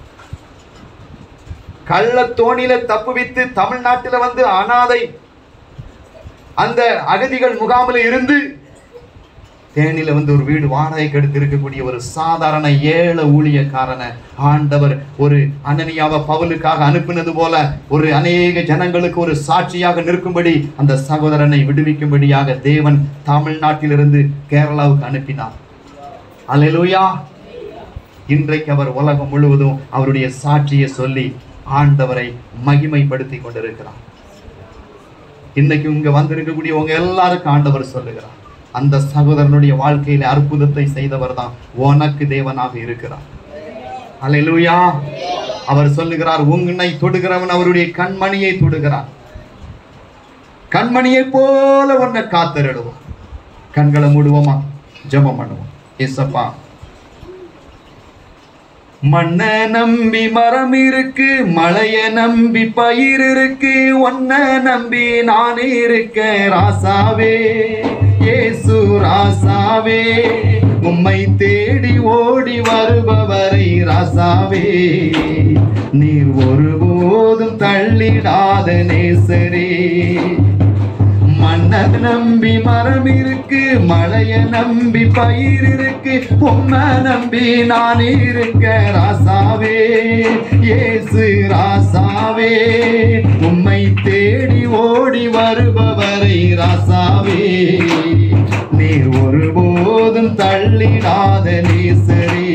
கள்ள தோணியில தப்புவித்து தமிழ்நாட்டில வந்து அனாதை அந்த அகதிகள் முகாமில் இருந்து தேனில வந்து ஒரு வீடு வாடகைக்கு எடுத்து இருக்கக்கூடிய ஒரு சாதாரண ஏழை ஊழியக்காரனை ஆண்டவர் ஒரு அனனியாவை பவுலுக்காக அனுப்பினது போல ஒரு அநேக ஜனங்களுக்கு ஒரு சாட்சியாக நிற்கும்படி அந்த சகோதரனை விடுவிக்கும்படியாக தேவன் தமிழ்நாட்டிலிருந்து கேரளாவுக்கு அனுப்பினார் அல்லேலூயா இன்றைக்கு அவர் உலகம் முழுவதும் அவருடைய சாட்சியை சொல்லி ஆண்டவரை மகிமைப்படுத்தி கொண்டிருக்கிறார் இன்னைக்கு இங்க வந்திருக்கக்கூடிய உங்க எல்லாருக்கும் ஆண்டவர் சொல்லுகிறார் அந்த சகோதரனுடைய வாழ்க்கையில அற்புதத்தை செய்தவர் தான் உனக்கு தேவனாக இருக்கிறார் அல்லேலூயா அவர் சொல்லுகிறார் உன்னை தொடுகிறவன் அவருடைய கண்மணியை தொடுகிறார் கண்மணியை போல உன்னை காத்தருடுவோம் கண்களை மூடுவோமா ஜெபம் பண்ணுவோம் ஏசப்பா மண்ண நம்பி மரம் இருக்கு மழைய நம்பி பயிர் இருக்கு ஒன்ன நம்பி நான் இருக்க ராசாவே ஏசு ராசாவே உம்மை தேடி ஓடி வருபவரை ராசாவே நீர் ஒருபோதும் தள்ளிடாத நேசரே மண்ண நம்பி மரம் இருக்கு மழைய நம்பி பயிர் இருக்கு உம்மை நம்பி நான் இருக்க ராசாவே இயேசு ராசாவே உம்மை தேடி ஓடி வருபவரை ராசாவே நீர் ஒருபோதும் தள்ளிடாத நேசரே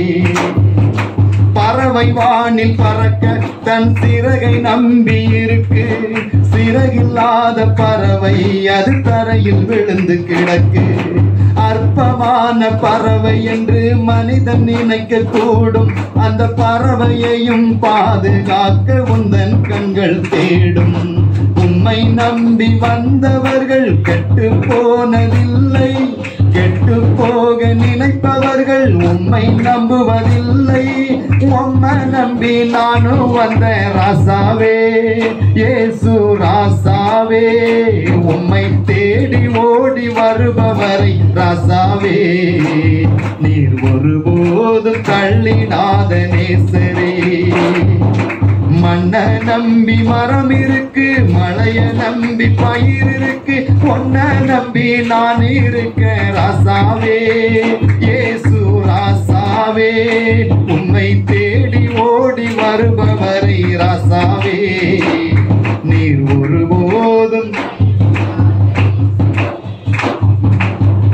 பறவை வானில் பறக்க தன் சிறகை நம்பி இருக்கு சிறகில்லாத பறவை அது தரையில் விழுந்து கிடக்கு அற்பமான பறவை என்று மனிதன் நினைக்க கூடும் அந்த பறவையையும் பாதுகாக்க உந்தன் கண்கள் தேடும் உம்மை நம்பி வந்தவர்கள் கெட்டு போனதில்லை கெட்டு போக நினைப்பவர்கள் உம்மை நம்புவதில்லை உம்மை நம்பி நானும் வந்த ராசாவே இயேசு ராசாவே உம்மை தேடி ஓடி வருபவரை ராசாவே நீர் ஒருபோதும் தள்ளிடாத நேசரே மண்ண நம்பி மரம் இருக்கு மழைய நம்பி பயிர் இருக்கு பொன்ன நம்பி நான் இருக்க ராசாவே இயேசு ராசாவே உம்மை தேடி ஓடி வருபவரை ராசாவே நீர் ஒருபோதும் தஞ்ச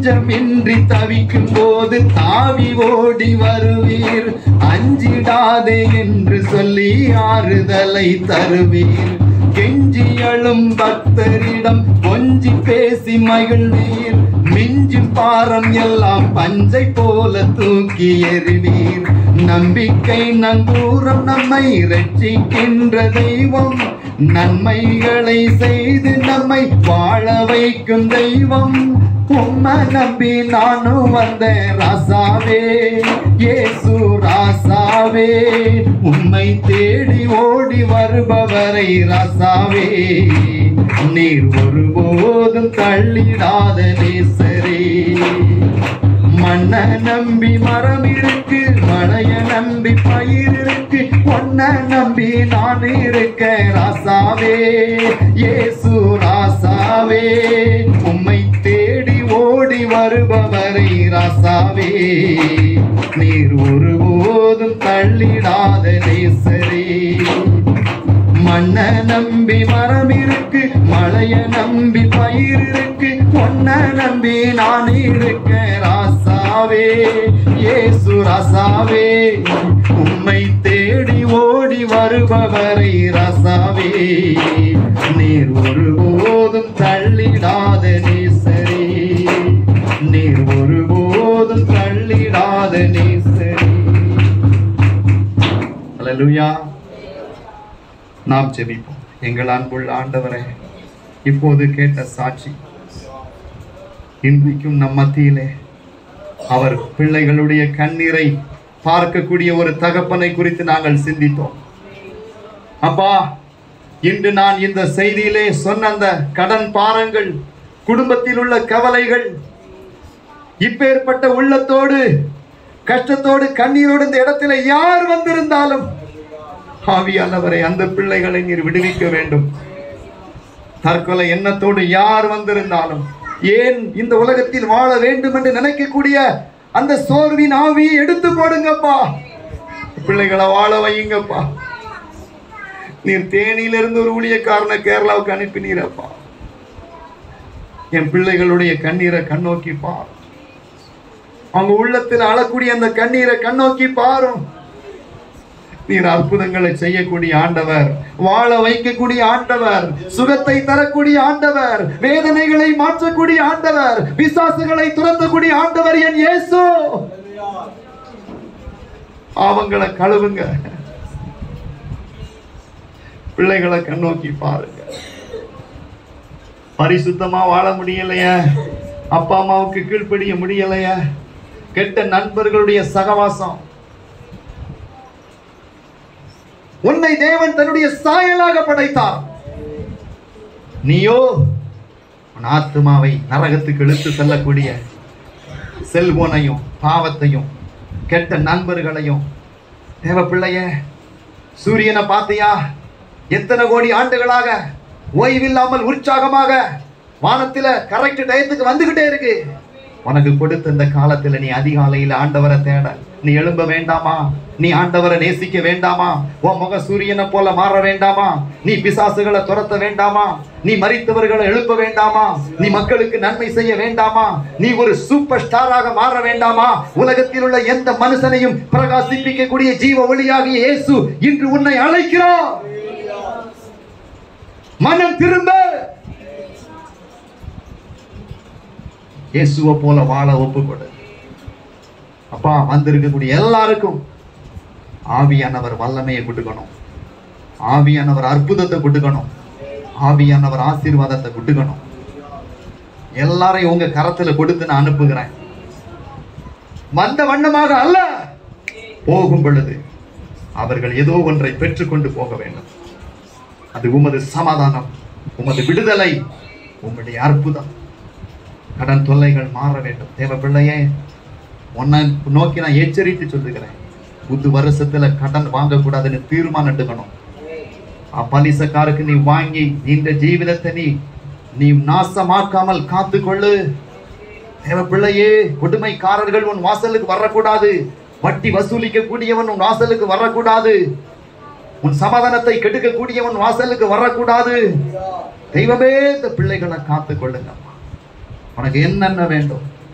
தஞ்சமின்றி தவிக்கும் போது தாவி ஓடி வருவீர் அஞ்சிடாதே என்று சொல்லி ஆறுதலை தருவீர் கெஞ்சி அழும் பக்தரிடம் கொஞ்சி பேசி மகிழ்வீர் மிஞ்சும் பாரம் எல்லாம் பஞ்சை போல தூக்கி எறிவீர் நம்பிக்கை நங்கூரம் நம்மை ரட்சிக்கின்ற தெய்வம் நன்மைகளை செய்து நம்மை வாழ வைக்கும் தெய்வம் உம்மை நம்பி நானும் வந்த ராசாவே இயேசு ராசாவே உம்மை தேடி ஓடி வருபவரை ராசாவே நீர் ஒருபோதும் தள்ளிடாத நேசரே மண்ண நம்பி மரம் இருக்கு மழைய நம்பி பயிர் இருக்கு பொன்ன நம்பி நான் இருக்க ராசாவே இயேசு ராசாவே உம்மை தேடி ஓடி வருபவரை ராசாவே நீர் ஒருபோதும் தள்ளிடாத நேசரே மண்ண நம்பி மரம் இருக்கு மழைய நம்பி பயிர் இருக்கு பொன்ன நம்பி நான் இருக்க ராசாவே இயேசு ராசாவே உம்மை தேடி ஓடி வருபவரை ராசாவே நீர் ஒருபோதும் தள்ளிடாத நேசரே நீர் ஒருபோதும் தள்ளிடாத நேசரே அல்லேலூயா நாம் ஜெபிப்போம் எங்கள் அன்புள்ள ஆண்டவரே இப்போது கேட்ட சாட்சி இன்றைக்கும் நம் மத்தியிலே அவர் பிள்ளைகளுடைய கண்ணீரை பார்க்கக்கூடிய ஒரு தகப்பனை குறித்து நாங்கள் சிந்தித்தோம் அப்பா இன்று நான் இந்த செய்தியிலே சொன்ன அந்த கடன் பாரங்கள் குடும்பத்தில் உள்ள கவலைகள் இப்பேற்பட்ட உள்ளத்தோடு கஷ்டத்தோடு கண்ணீரோடு இந்த இடத்துல யார் வந்திருந்தாலும் ஆவியானவரை அந்த பிள்ளைகளை நீர் விடுவிக்க வேண்டும் தற்கொலை எண்ணத்தோடு யார் வந்திருந்தாலும் ஏன் இந்த உலகத்தில் வாழ வேண்டும் என்று நினைக்கக்கூடிய அந்த சோர்வின் ஆவியை எடுத்து போடுங்கப்பா பிள்ளைகளை வாழ வையுங்கப்பா நீர் தேனியிலிருந்து ஒரு ஊழியக்காரனை கேரளாவுக்கு அனுப்பினீரப்பா என் பிள்ளைகளுடைய கண்ணீரை கண்ணோக்கி பார் அவங்க உள்ளத்தில் அழக்கூடிய அந்த கண்ணீரை கண்ணோக்கி பாரும் நீர் அற்புதங்களை செய்யக்கூடிய ஆண்டவர் வாழ வைக்கக்கூடிய ஆண்டவர் சுகத்தை தரக்கூடிய ஆண்டவர் வேதனைகளை மாற்றக்கூடிய ஆண்டவர் பிசாசுகளை துரத்தக்கூடிய ஆண்டவர் என் இயேசு பாவங்களை கழுவுங்க பிள்ளைகளை கண்ணோக்கி பாருங்க பரிசுத்தமா வாழ முடியலையா அப்பா அம்மாவுக்கு கீழ்ப்படிய முடியலையா கெட்ட நண்பர்களுடைய சகவாசம் உன்னை தேவன் தன்னுடைய சாயலாக படைத்தார் நீயோ உன் ஆத்மாவை நரகத்துக்கு இழுத்து செல்லக்கூடிய செல்போனையும் பாவத்தையும் கெட்ட நண்பர்களையும் தேவ பிள்ளைய சூரியனை பார்த்தியா எத்தனை கோடி ஆண்டுகளாக ஓய்வில்லாமல் உற்சாகமாக வானத்துல கரெக்ட் டயத்துக்கு வந்துகிட்டே இருக்கு உனக்கு கொடுத்த இந்த காலத்துல நீ அதிகாலையில ஆண்டவரை தேட நீ எழும்ப வேண்டாமா நீ ஆண்டவரை நேசிக்க வேண்டாமா உன் முக சூரியனை போல மாற வேண்டாமா நீ பிசாசுகளை துரத்த வேண்டாமா நீ மறித்தவர்களை எழுப்ப வேண்டாமா நீ மக்களுக்கு நன்மை செய்ய வேண்டாமா நீ ஒரு சூப்பர் ஸ்டாராக மாற வேண்டாமா உலகத்தில் உள்ள எந்த மனுஷனையும் பிரகாசிப்பிக்கக்கூடிய ஜீவ ஒளியாகிய இயேசு இன்று உன்னை அழைக்கிறார் மனம் திரும்ப இயேசுவை போல வாழ ஒப்புக்கொடு அப்பா வந்திருக்கக்கூடிய எல்லாருக்கும் ஆவியானவர் வல்லமையை கொடுக்கணும் ஆவியானவர் அற்புதத்தை கொடுக்கணும் ஆவியானவர் ஆசீர்வாதத்தை கொடுக்கணும் எல்லாரையும் உங்க கரத்துல கொடுத்து நான் அனுப்புகிறேன் வந்த வண்ணமாக அல்ல போகும் பொழுது அவர்கள் ஏதோ ஒன்றை பெற்றுக்கொண்டு போக வேண்டும் அது உமது சமாதானம் உமது விடுதலை உம்முடைய அற்புதம் கடன் தொல்லைகள் மாற வேண்டும் தேவ பிள்ளையே உன்னை நோக்கி நான் எச்சரித்து சொல்லுகிறேன் புது வருஷத்துல கடன் வாங்கக்கூடாதுன்னு தீர்மானம் எடுக்கணும் பலிசக்காருக்கு நீ வாங்கி இந்த ஜீவிதத்தை நீ நீ நாசமாக்காமல் காத்துக்கொள்ளு தேவ பிள்ளையே கொடுமைக்காரர்கள் உன் வாசலுக்கு வரக்கூடாது வட்டி வசூலிக்க கூடியவன் உன் வாசலுக்கு வரக்கூடாது உன் சமாதானத்தை கெடுக்க கூடியவன் வாசலுக்கு வரக்கூடாது தெய்வமே இந்த பிள்ளைகளை காத்துக் கொள்ளுங்க உனக்கு என்னென்ன வேண்டும்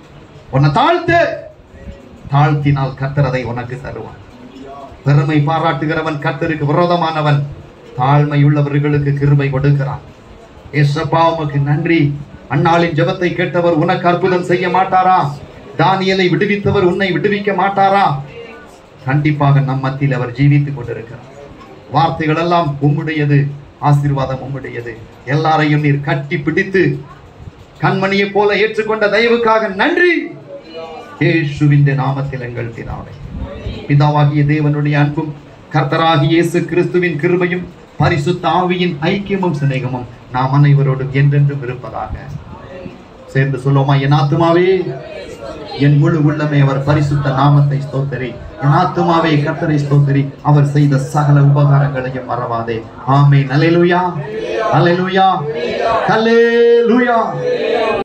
உன்னை தாழ்த்து தாழ்த்தினால் கர்த்தர் அதை உனக்கு தருவான் பெருமை பாராட்டுகிறவன் கர்த்தருக்கு விரோதமானவன் தாழ்மை உள்ளவர்களுக்கு கிருபை கொடுக்கிறான் ஏசப்பா உமக்கு நன்றி அன்னாளின் ஜெபத்தை கேட்டவர் உனக்கு அற்புதம் செய்ய மாட்டாரா தானியலை விடுவித்தவர் உன்னை விடுவிக்க மாட்டாரா கண்டிப்பாக நம் மத்தியில் அவர் ஜீவித்துக் கொண்டிருக்கிறார் வார்த்தைகள் எல்லாம் உம்முடையது ஆசீர்வாதம் உம்முடையது எல்லாரையும் நீர் கட்டி பிடித்து கண்மணியைப் போல ஏற்றுக்கொண்ட தயவுக்காக நன்றி இயேசுவின் நாமத்தில் எங்கள் பிதாவே பிதாவாகிய தேவனுடைய அன்பும் கர்த்தராகிய இயேசு கிறிஸ்துவின் கிருபையும் பரிசுத்த ஆவியின் ஐக்கியமும் சிநேகமும் நாம் அனைவரோடும் என்றென்றும் இருப்பதாக சேர்ந்து சொல்லுவோமா என் ஆத்துமாவே என் முழு உள்ளமே அவர் பரிசுத்த நாமத்தை ஸ்தோத்தரி என் ஆத்துமாவே கர்த்தரை ஸ்தோத்தரி அவர் செய்த சகல உபகாரங்களையும் மறவாதே ஆமே நலைலுயா அலைலுயா கல்லேலுயா